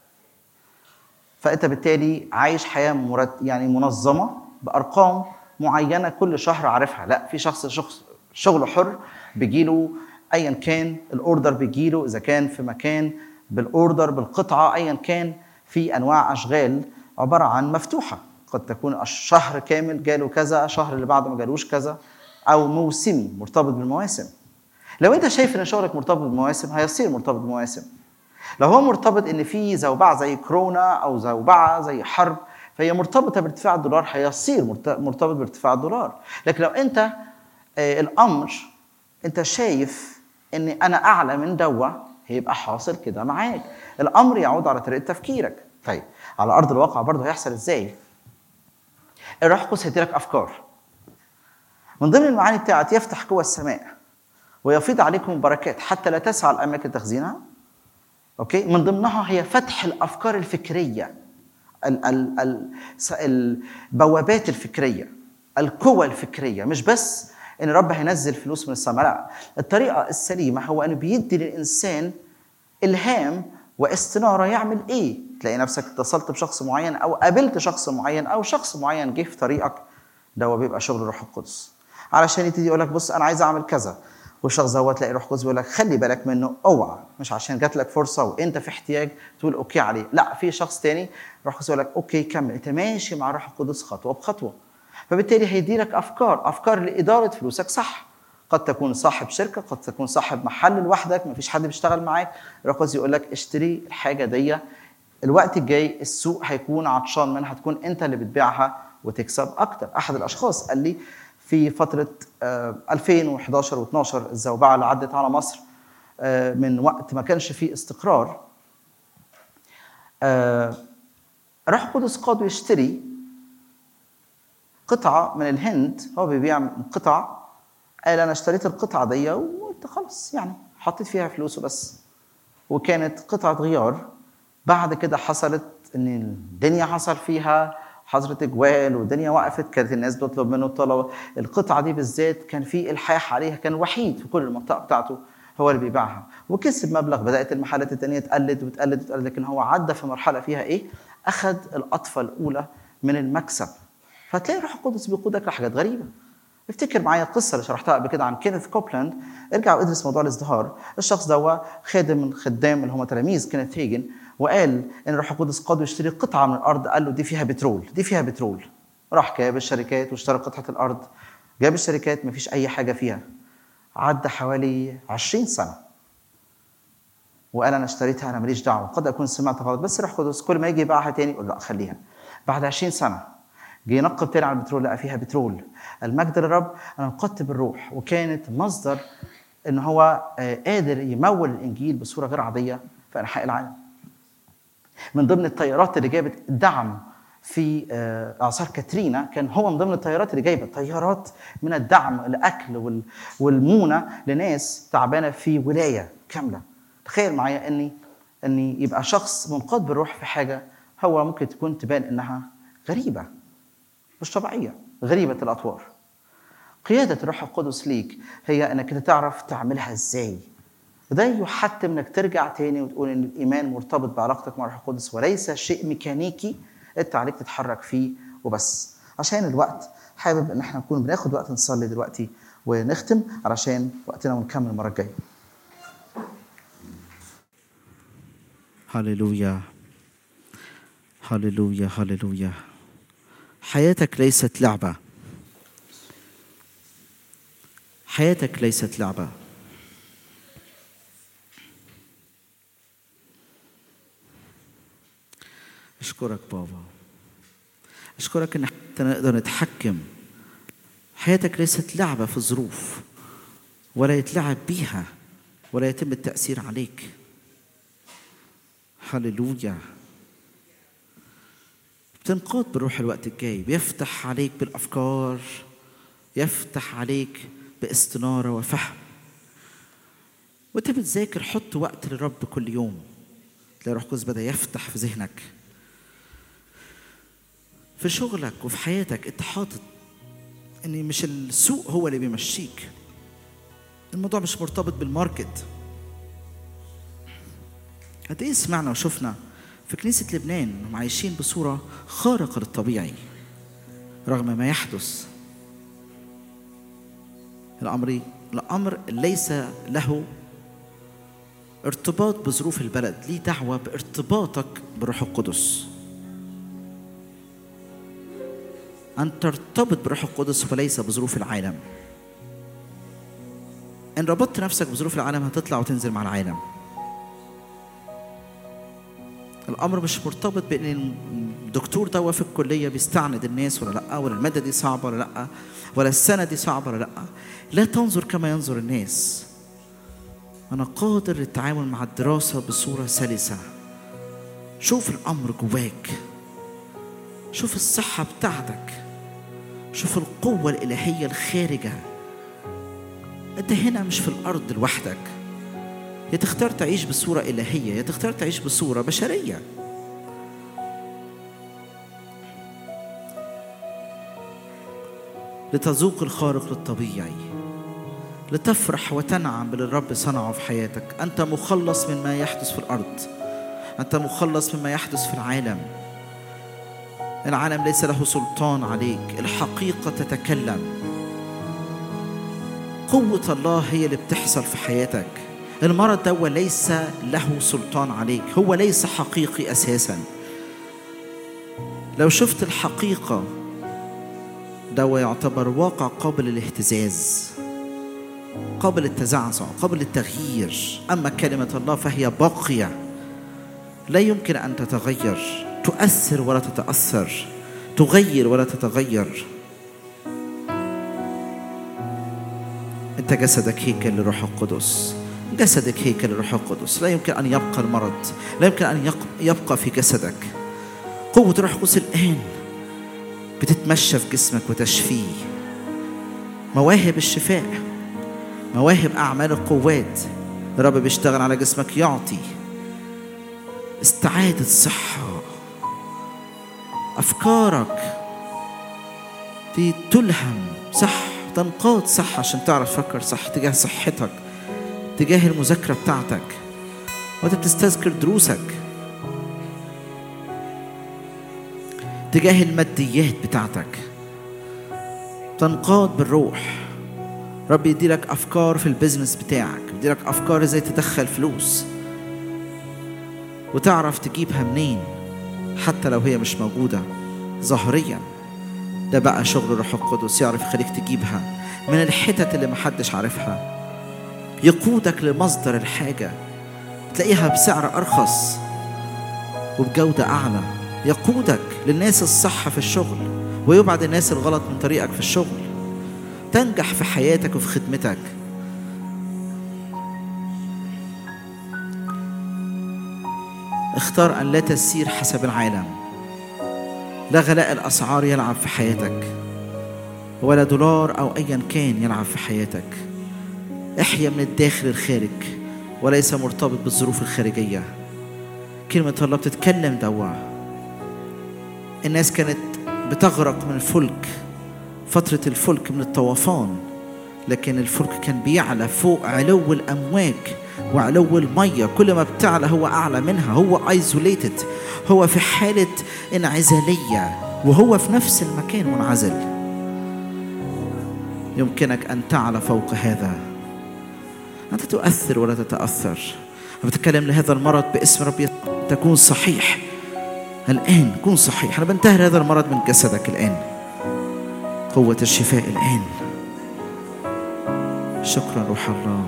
S3: فانت بالتالي عايش حياه مرت... يعني منظمه بارقام معينه كل شهر عارفها لا في شخص شخص شغله حر بيجيله ايا كان الاوردر بيجيله اذا كان في مكان بالاوردر بالقطعه ايا كان في انواع اشغال عباره عن مفتوحه قد تكون الشهر كامل جاله كذا الشهر اللي بعده ما جالوش كذا او موسمي مرتبط بالمواسم لو انت شايف ان شغلك مرتبط بالمواسم هيصير مرتبط بالمواسم لو هو مرتبط ان في زوبعه زي كورونا او زوبعه زي حرب فهي مرتبطه بارتفاع الدولار هيصير مرتبط بارتفاع الدولار لكن لو انت آه الامر انت شايف ان انا اعلى من دوا هيبقى حاصل كده معاك الامر يعود على طريقه تفكيرك طيب على ارض الواقع برضه هيحصل ازاي الروح القدس هيديلك افكار من ضمن المعاني بتاعت يفتح قوى السماء ويفيض عليكم بركات حتى لا تسعى الاماكن تخزينها اوكي من ضمنها هي فتح الافكار الفكريه ال- ال- ال- س- البوابات الفكريه القوى الفكريه مش بس ان رب هينزل فلوس من السماء لا الطريقه السليمه هو انه بيدي للانسان الهام واستناره يعمل ايه تلاقي نفسك اتصلت بشخص معين او قابلت شخص معين او شخص معين جه في طريقك ده هو بيبقى شغل الروح القدس علشان يبتدي يقول لك بص انا عايز اعمل كذا والشخص ده تلاقي روح القدس بيقول لك خلي بالك منه اوعى مش عشان جات لك فرصه وانت في احتياج تقول اوكي عليه لا في شخص تاني روح القدس يقول لك اوكي كمل انت ماشي مع الروح القدس خطوه بخطوه فبالتالي هيدي لك افكار افكار لاداره فلوسك صح قد تكون صاحب شركه قد تكون صاحب محل لوحدك مفيش حد بيشتغل معاك الروح القدس يقول لك اشتري الحاجه دي الوقت الجاي السوق هيكون عطشان منها هتكون انت اللي بتبيعها وتكسب اكتر احد الاشخاص قال لي في فتره آه، 2011 و12 الزوبعه اللي عدت على مصر آه، من وقت ما كانش فيه استقرار آه، روح القدس قاده يشتري قطعه من الهند هو بيبيع قطع قال انا اشتريت القطعه دي وقلت خلاص يعني حطيت فيها فلوس وبس وكانت قطعه غيار بعد كده حصلت ان الدنيا حصل فيها حظر اجوال والدنيا وقفت كانت الناس بتطلب منه طلب القطعه دي بالذات كان في الحاح عليها كان الوحيد في كل المنطقه بتاعته هو اللي بيبيعها وكسب مبلغ بدات المحلات التانية تقلد وتقلد وتقلد لكن هو عدى في مرحله فيها ايه؟ اخذ القطفه الاولى من المكسب فتلاقي روح القدس بيقودك لحاجات غريبه افتكر معايا القصه اللي شرحتها قبل كده عن كينيث كوبلاند ارجع وادرس موضوع الازدهار الشخص ده هو خادم من خدام اللي هم تلاميذ كينيث هيجن وقال ان الروح القدس قاده يشتري قطعه من الارض قال له دي فيها بترول دي فيها بترول راح جاب الشركات واشترى قطعه الارض جاب الشركات مفيش اي حاجه فيها عدى حوالي 20 سنه وقال انا اشتريتها انا ماليش دعوه قد اكون سمعت غلط بس الروح القدس كل ما يجي يبيعها تاني يقول لا خليها بعد 20 سنه جه ينقب تاني على البترول لقى فيها بترول المجد للرب انا انقذت بالروح وكانت مصدر ان هو آه، قادر يمول الانجيل بصوره غير عاديه في انحاء العالم من ضمن الطيارات اللي جابت الدعم في آه، اعصار كاترينا كان هو من ضمن الطيارات اللي جايبه طيارات من الدعم الاكل وال- والمونه لناس تعبانه في ولايه كامله تخيل معايا اني اني يبقى شخص منقاد بالروح في حاجه هو ممكن تكون تبان انها غريبه مش طبيعيه غريبه الاطوار قياده الروح القدس ليك هي انك انت تعرف تعملها ازاي وده يحتم انك ترجع تاني وتقول ان الايمان مرتبط بعلاقتك مع الروح القدس وليس شيء ميكانيكي انت عليك تتحرك فيه وبس عشان الوقت حابب ان احنا نكون بناخد وقت نصلي دلوقتي ونختم علشان وقتنا ونكمل المره الجايه
S2: هللويا هللويا هللويا حياتك ليست لعبة حياتك ليست لعبة أشكرك بابا أشكرك إن حتى نقدر نتحكم حياتك ليست لعبة في الظروف ولا يتلعب بيها ولا يتم التأثير عليك هللويا بتنقاد بالروح الوقت الجاي بيفتح عليك بالافكار يفتح عليك باستناره وفهم وانت بتذاكر حط وقت للرب كل يوم تلاقي الروح القدس بدا يفتح في ذهنك في شغلك وفي حياتك انت حاطط ان مش السوق هو اللي بيمشيك الموضوع مش مرتبط بالماركت قد ايه سمعنا وشفنا في كنيسة لبنان انهم عايشين بصورة خارقة للطبيعي رغم ما يحدث الأمر الأمر ليس له ارتباط بظروف البلد ليه دعوة بارتباطك بالروح القدس أن ترتبط بالروح القدس وليس بظروف العالم إن ربطت نفسك بظروف العالم هتطلع وتنزل مع العالم الامر مش مرتبط بان الدكتور ده في الكليه بيستعند الناس ولا لا ولا الماده دي صعبه ولا لا ولا السنه دي صعبه ولا لا لا تنظر كما ينظر الناس انا قادر للتعامل مع الدراسه بصوره سلسه شوف الامر جواك شوف الصحه بتاعتك شوف القوه الالهيه الخارجه انت هنا مش في الارض لوحدك يا تختار تعيش بصورة إلهية يا تختار تعيش بصورة بشرية لتذوق الخارق للطبيعي لتفرح وتنعم باللي الرب صنعه في حياتك أنت مخلص مما يحدث في الأرض أنت مخلص مما يحدث في العالم العالم ليس له سلطان عليك الحقيقة تتكلم قوة الله هي اللي بتحصل في حياتك المرض ده ليس له سلطان عليك هو ليس حقيقي أساسا لو شفت الحقيقة ده يعتبر واقع قابل للاهتزاز قابل للتزعزع قابل للتغيير أما كلمة الله فهي باقية لا يمكن أن تتغير تؤثر ولا تتأثر تغير ولا تتغير أنت جسدك هيكل للروح القدس جسدك هيكل للروح القدس لا يمكن أن يبقى المرض لا يمكن أن يبقى في جسدك قوة الروح القدس الآن بتتمشى في جسمك وتشفيه مواهب الشفاء مواهب أعمال القوات الرب بيشتغل على جسمك يعطي استعادة صحة أفكارك دي تلهم صح تنقاد صح عشان تعرف تفكر صح تجاه صحتك تجاه المذاكرة بتاعتك وانت بتستذكر دروسك تجاه الماديات بتاعتك تنقاد بالروح رب يديلك افكار في البيزنس بتاعك يديلك افكار ازاي تدخل فلوس وتعرف تجيبها منين حتى لو هي مش موجودة ظاهريا ده بقى شغل الروح القدس يعرف يخليك تجيبها من الحتت اللي محدش عارفها يقودك لمصدر الحاجة تلاقيها بسعر أرخص وبجودة أعلى يقودك للناس الصح في الشغل ويبعد الناس الغلط من طريقك في الشغل تنجح في حياتك وفي خدمتك اختار أن لا تسير حسب العالم لا غلاء الأسعار يلعب في حياتك ولا دولار أو أيا كان يلعب في حياتك احيا من الداخل الخارج وليس مرتبط بالظروف الخارجية كلمة الله بتتكلم دوا الناس كانت بتغرق من الفلك فترة الفلك من الطوفان لكن الفلك كان بيعلى فوق علو الأمواج وعلو المية كل ما بتعلى هو أعلى منها هو ايزوليتد هو في حالة انعزالية وهو في نفس المكان منعزل يمكنك أن تعلى فوق هذا أنت تؤثر ولا تتأثر أنا بتكلم لهذا المرض باسم ربي تكون صحيح الآن كن صحيح أنا بنتهر هذا المرض من جسدك الآن قوة الشفاء الآن شكرا روح الله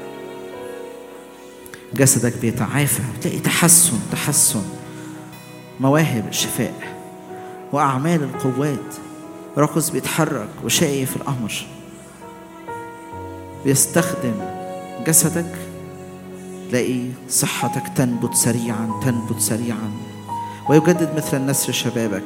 S2: جسدك بيتعافى بتلاقي تحسن تحسن مواهب الشفاء وأعمال القوات رقص بيتحرك وشايف الأمر بيستخدم جسدك تلاقي صحتك تنبت سريعا تنبت سريعا ويجدد مثل النسر شبابك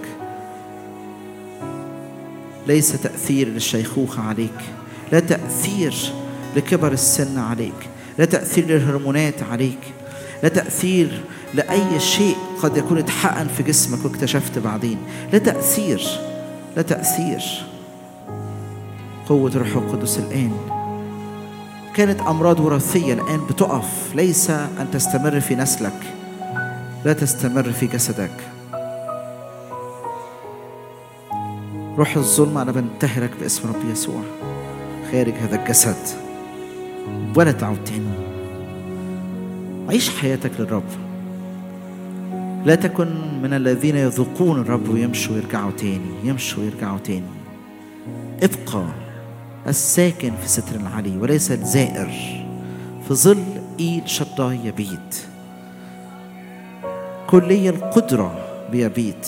S2: ليس تأثير للشيخوخة عليك لا تأثير لكبر السن عليك لا تأثير للهرمونات عليك لا تأثير لأي شيء قد يكون اتحقن في جسمك واكتشفت بعدين لا تأثير لا تأثير قوة الروح القدس الآن كانت أمراض وراثية الآن بتقف ليس أن تستمر في نسلك لا تستمر في جسدك روح الظلم أنا بنتهرك باسم رب يسوع خارج هذا الجسد ولا تعود تاني عيش حياتك للرب لا تكن من الذين يذوقون الرب ويمشوا ويرجعوا تاني يمشوا ويرجعوا تاني ابقى الساكن في ستر العلي وليس الزائر في ظل ايد شطاه يبيت كلية القدرة بيبيت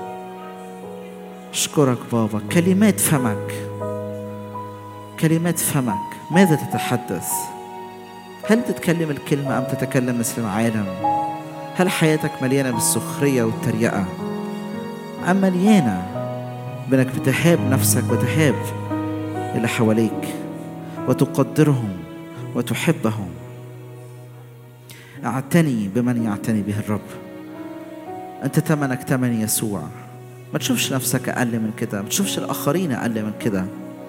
S2: أشكرك بابا كلمات فمك كلمات فمك ماذا تتحدث هل تتكلم الكلمة أم تتكلم مثل العالم هل حياتك مليانة بالسخرية والتريقة أم مليانة بأنك بتهاب نفسك وتهاب اللي حواليك وتقدرهم وتحبهم اعتني بمن يعتني به الرب انت تمنك تمن يسوع ما تشوفش نفسك اقل من كده ما تشوفش الاخرين اقل من كده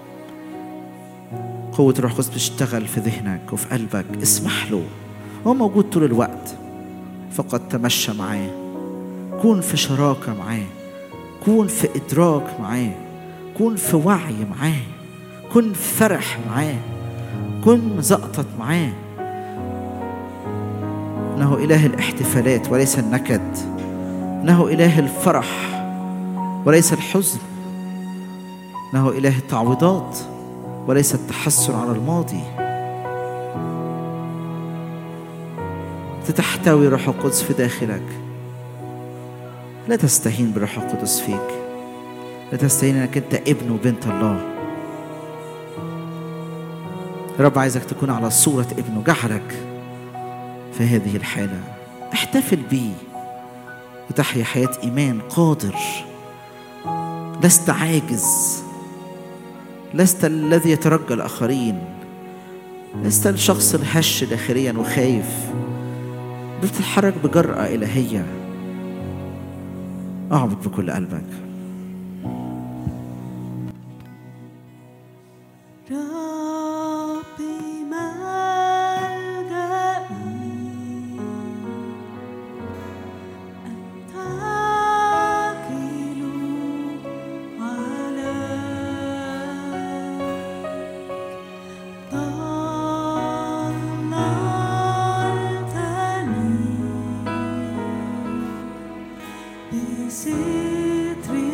S2: قوة الروح القدس بتشتغل في ذهنك وفي قلبك اسمح له هو موجود طول الوقت فقط تمشى معاه كون في شراكة معاه كون في إدراك معاه كون في وعي معاه كن فرح معاه كن زقطت معاه إنه إله الاحتفالات وليس النكد إنه إله الفرح وليس الحزن إنه إله التعويضات وليس التحسر على الماضي تحتوي روح القدس في داخلك لا تستهين بروح القدس فيك لا تستهين انك انت ابن وبنت الله رب عايزك تكون على صورة ابنه جعلك في هذه الحالة احتفل بيه وتحيا حياة إيمان قادر لست عاجز لست الذي يترجى الآخرين لست الشخص الهش داخليا وخايف بتتحرك بجرأة إلهية اعبد بكل قلبك
S4: ربي ملجئي أتكل عليك ضللتني بستر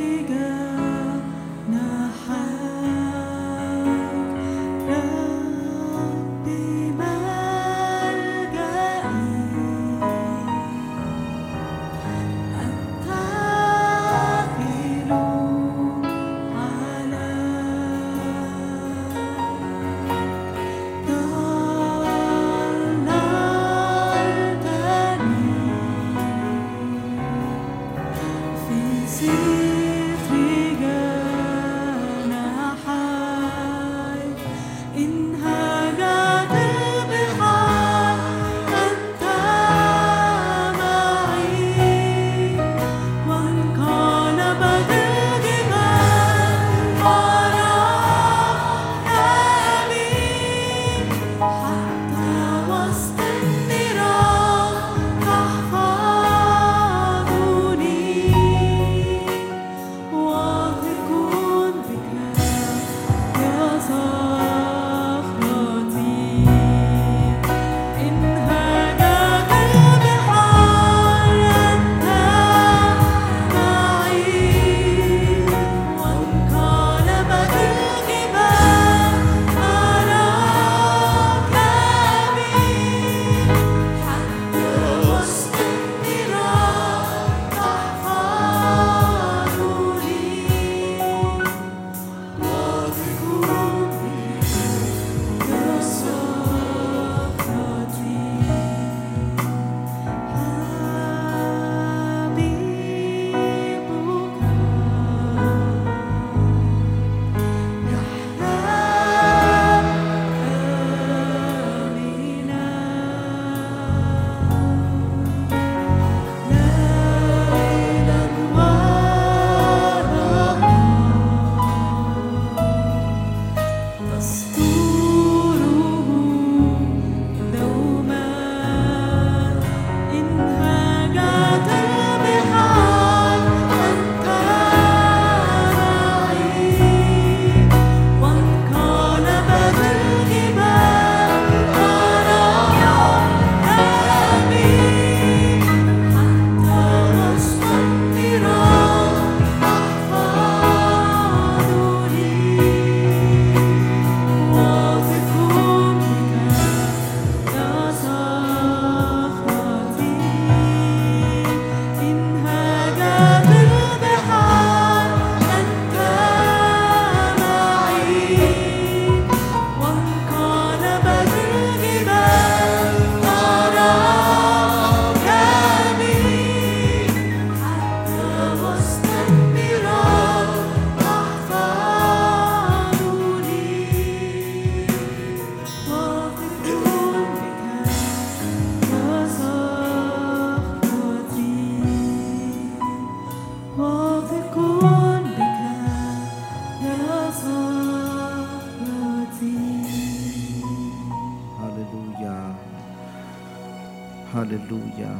S2: هللويا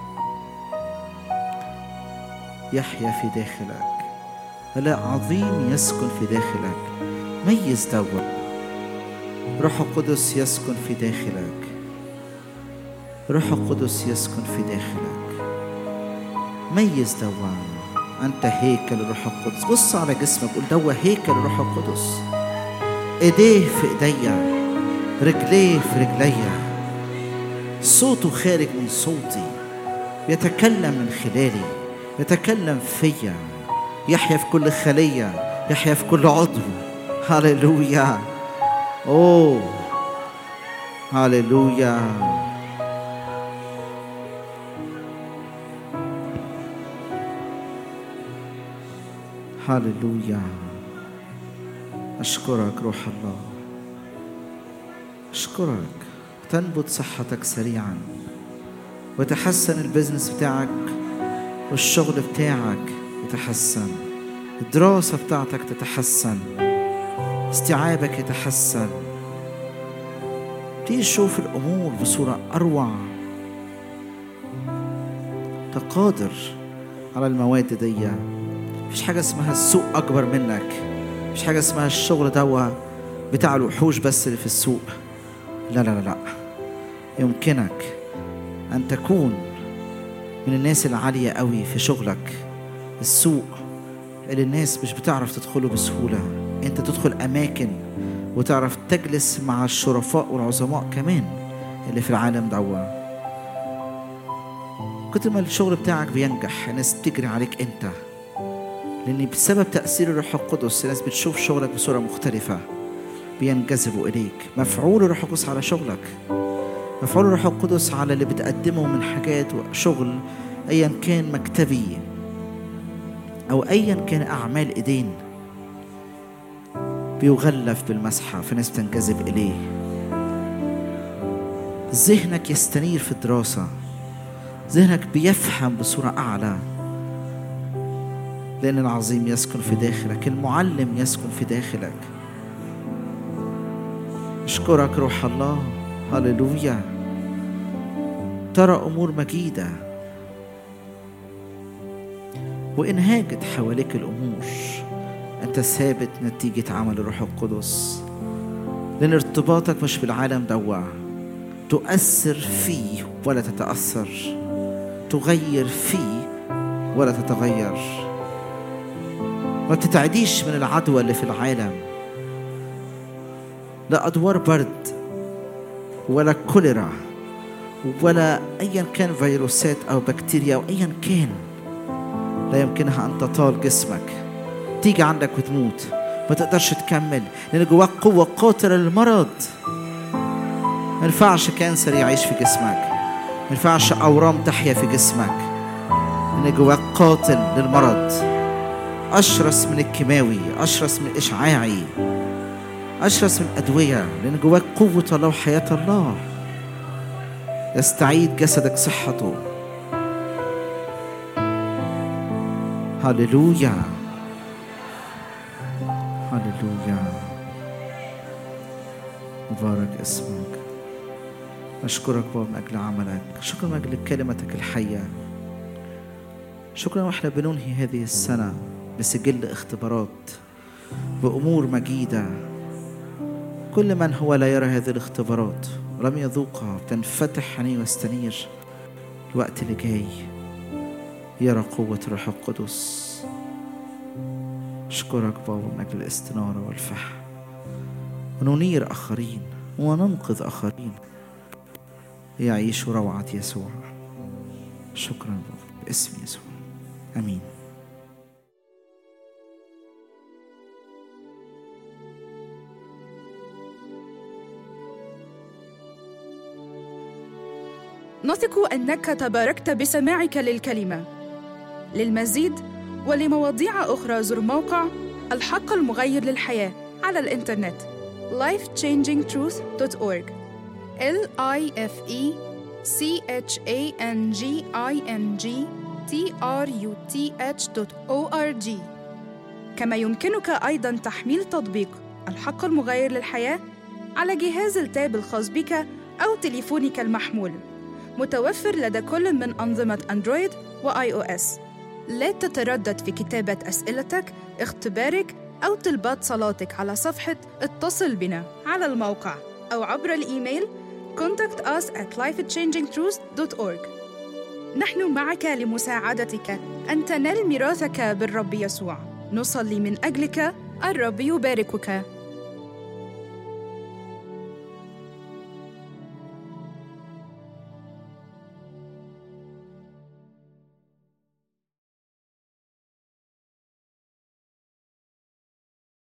S2: يحيا في داخلك لا عظيم يسكن في داخلك ميز دوا روح القدس يسكن في داخلك روح القدس يسكن في داخلك ميز دوا انت هيكل الروح القدس بص على جسمك قول دوا هيكل الروح القدس ايديه في ايديا رجليه في رجليا صوته خارج من صوتي يتكلم من خلالي يتكلم فيا يحيا في كل خلية يحيا في كل عضو هللويا اوه هللويا هللويا أشكرك روح الله أشكرك تنبت صحتك سريعا ويتحسن البزنس بتاعك والشغل بتاعك يتحسن الدراسة بتاعتك تتحسن استيعابك يتحسن تيجي تشوف الأمور بصورة أروع تقادر على المواد دي مفيش حاجة اسمها السوق أكبر منك مفيش حاجة اسمها الشغل دوا بتاع الوحوش بس اللي في السوق لا لا لا لا يمكنك أن تكون من الناس العالية قوي في شغلك السوق اللي الناس مش بتعرف تدخله بسهولة أنت تدخل أماكن وتعرف تجلس مع الشرفاء والعظماء كمان اللي في العالم دوا كتر ما الشغل بتاعك بينجح الناس بتجري عليك أنت لأن بسبب تأثير الروح القدس الناس بتشوف شغلك بصورة مختلفة بينجذبوا إليك مفعول الروح القدس على شغلك مفعول الروح القدس على اللي بتقدمه من حاجات وشغل أيا كان مكتبي أو أيا كان أعمال إيدين بيغلف بالمسحة في ناس بتنجذب إليه ذهنك يستنير في الدراسة ذهنك بيفهم بصورة أعلى لأن العظيم يسكن في داخلك المعلم يسكن في داخلك أشكرك روح الله هللويا ترى أمور مجيدة وإن هاجت حواليك الأمور أنت ثابت نتيجة عمل الروح القدس لأن ارتباطك مش بالعالم دوا تؤثر فيه ولا تتأثر تغير فيه ولا تتغير ما بتتعديش من العدوى اللي في العالم لا أدوار برد ولا كوليرا ولا أيا كان فيروسات أو بكتيريا أو أيا كان لا يمكنها أن تطال جسمك تيجي عندك وتموت ما تقدرش تكمل لأن جواك قوة قاتلة للمرض ما ينفعش كانسر يعيش في جسمك ما ينفعش أورام تحيا في جسمك لأن جواك قاتل للمرض أشرس من الكيماوي أشرس من الإشعاعي أشرس من الأدوية لأن جواك قوة الله وحياة الله يستعيد جسدك صحته هللويا هللويا مبارك اسمك أشكرك بابا من أجل عملك شكرا من أجل كلمتك الحية شكرا واحنا بننهي هذه السنة بسجل اختبارات بأمور مجيدة كل من هو لا يرى هذه الاختبارات ولم يذوقها تنفتح عينيه ويستنير الوقت اللي جاي يرى قوة الروح القدس أشكرك بابا من أجل الاستنارة والفهم وننير آخرين وننقذ آخرين يعيشوا روعة يسوع شكرا بابا باسم يسوع آمين
S1: نثق انك تباركت بسماعك للكلمه للمزيد ولمواضيع اخرى زر موقع الحق المغير للحياه على الانترنت lifechangingtruth.org l i f e c h a n g i n g t r u t h.org كما يمكنك ايضا تحميل تطبيق الحق المغير للحياه على جهاز التاب الخاص بك او تليفونك المحمول متوفر لدى كل من أنظمة أندرويد وآي أو إس لا تتردد في كتابة أسئلتك، اختبارك أو طلبات صلاتك على صفحة اتصل بنا على الموقع أو عبر الإيميل contact us at lifechangingtruths.org نحن معك لمساعدتك أن تنال ميراثك بالرب يسوع نصلي من أجلك الرب يباركك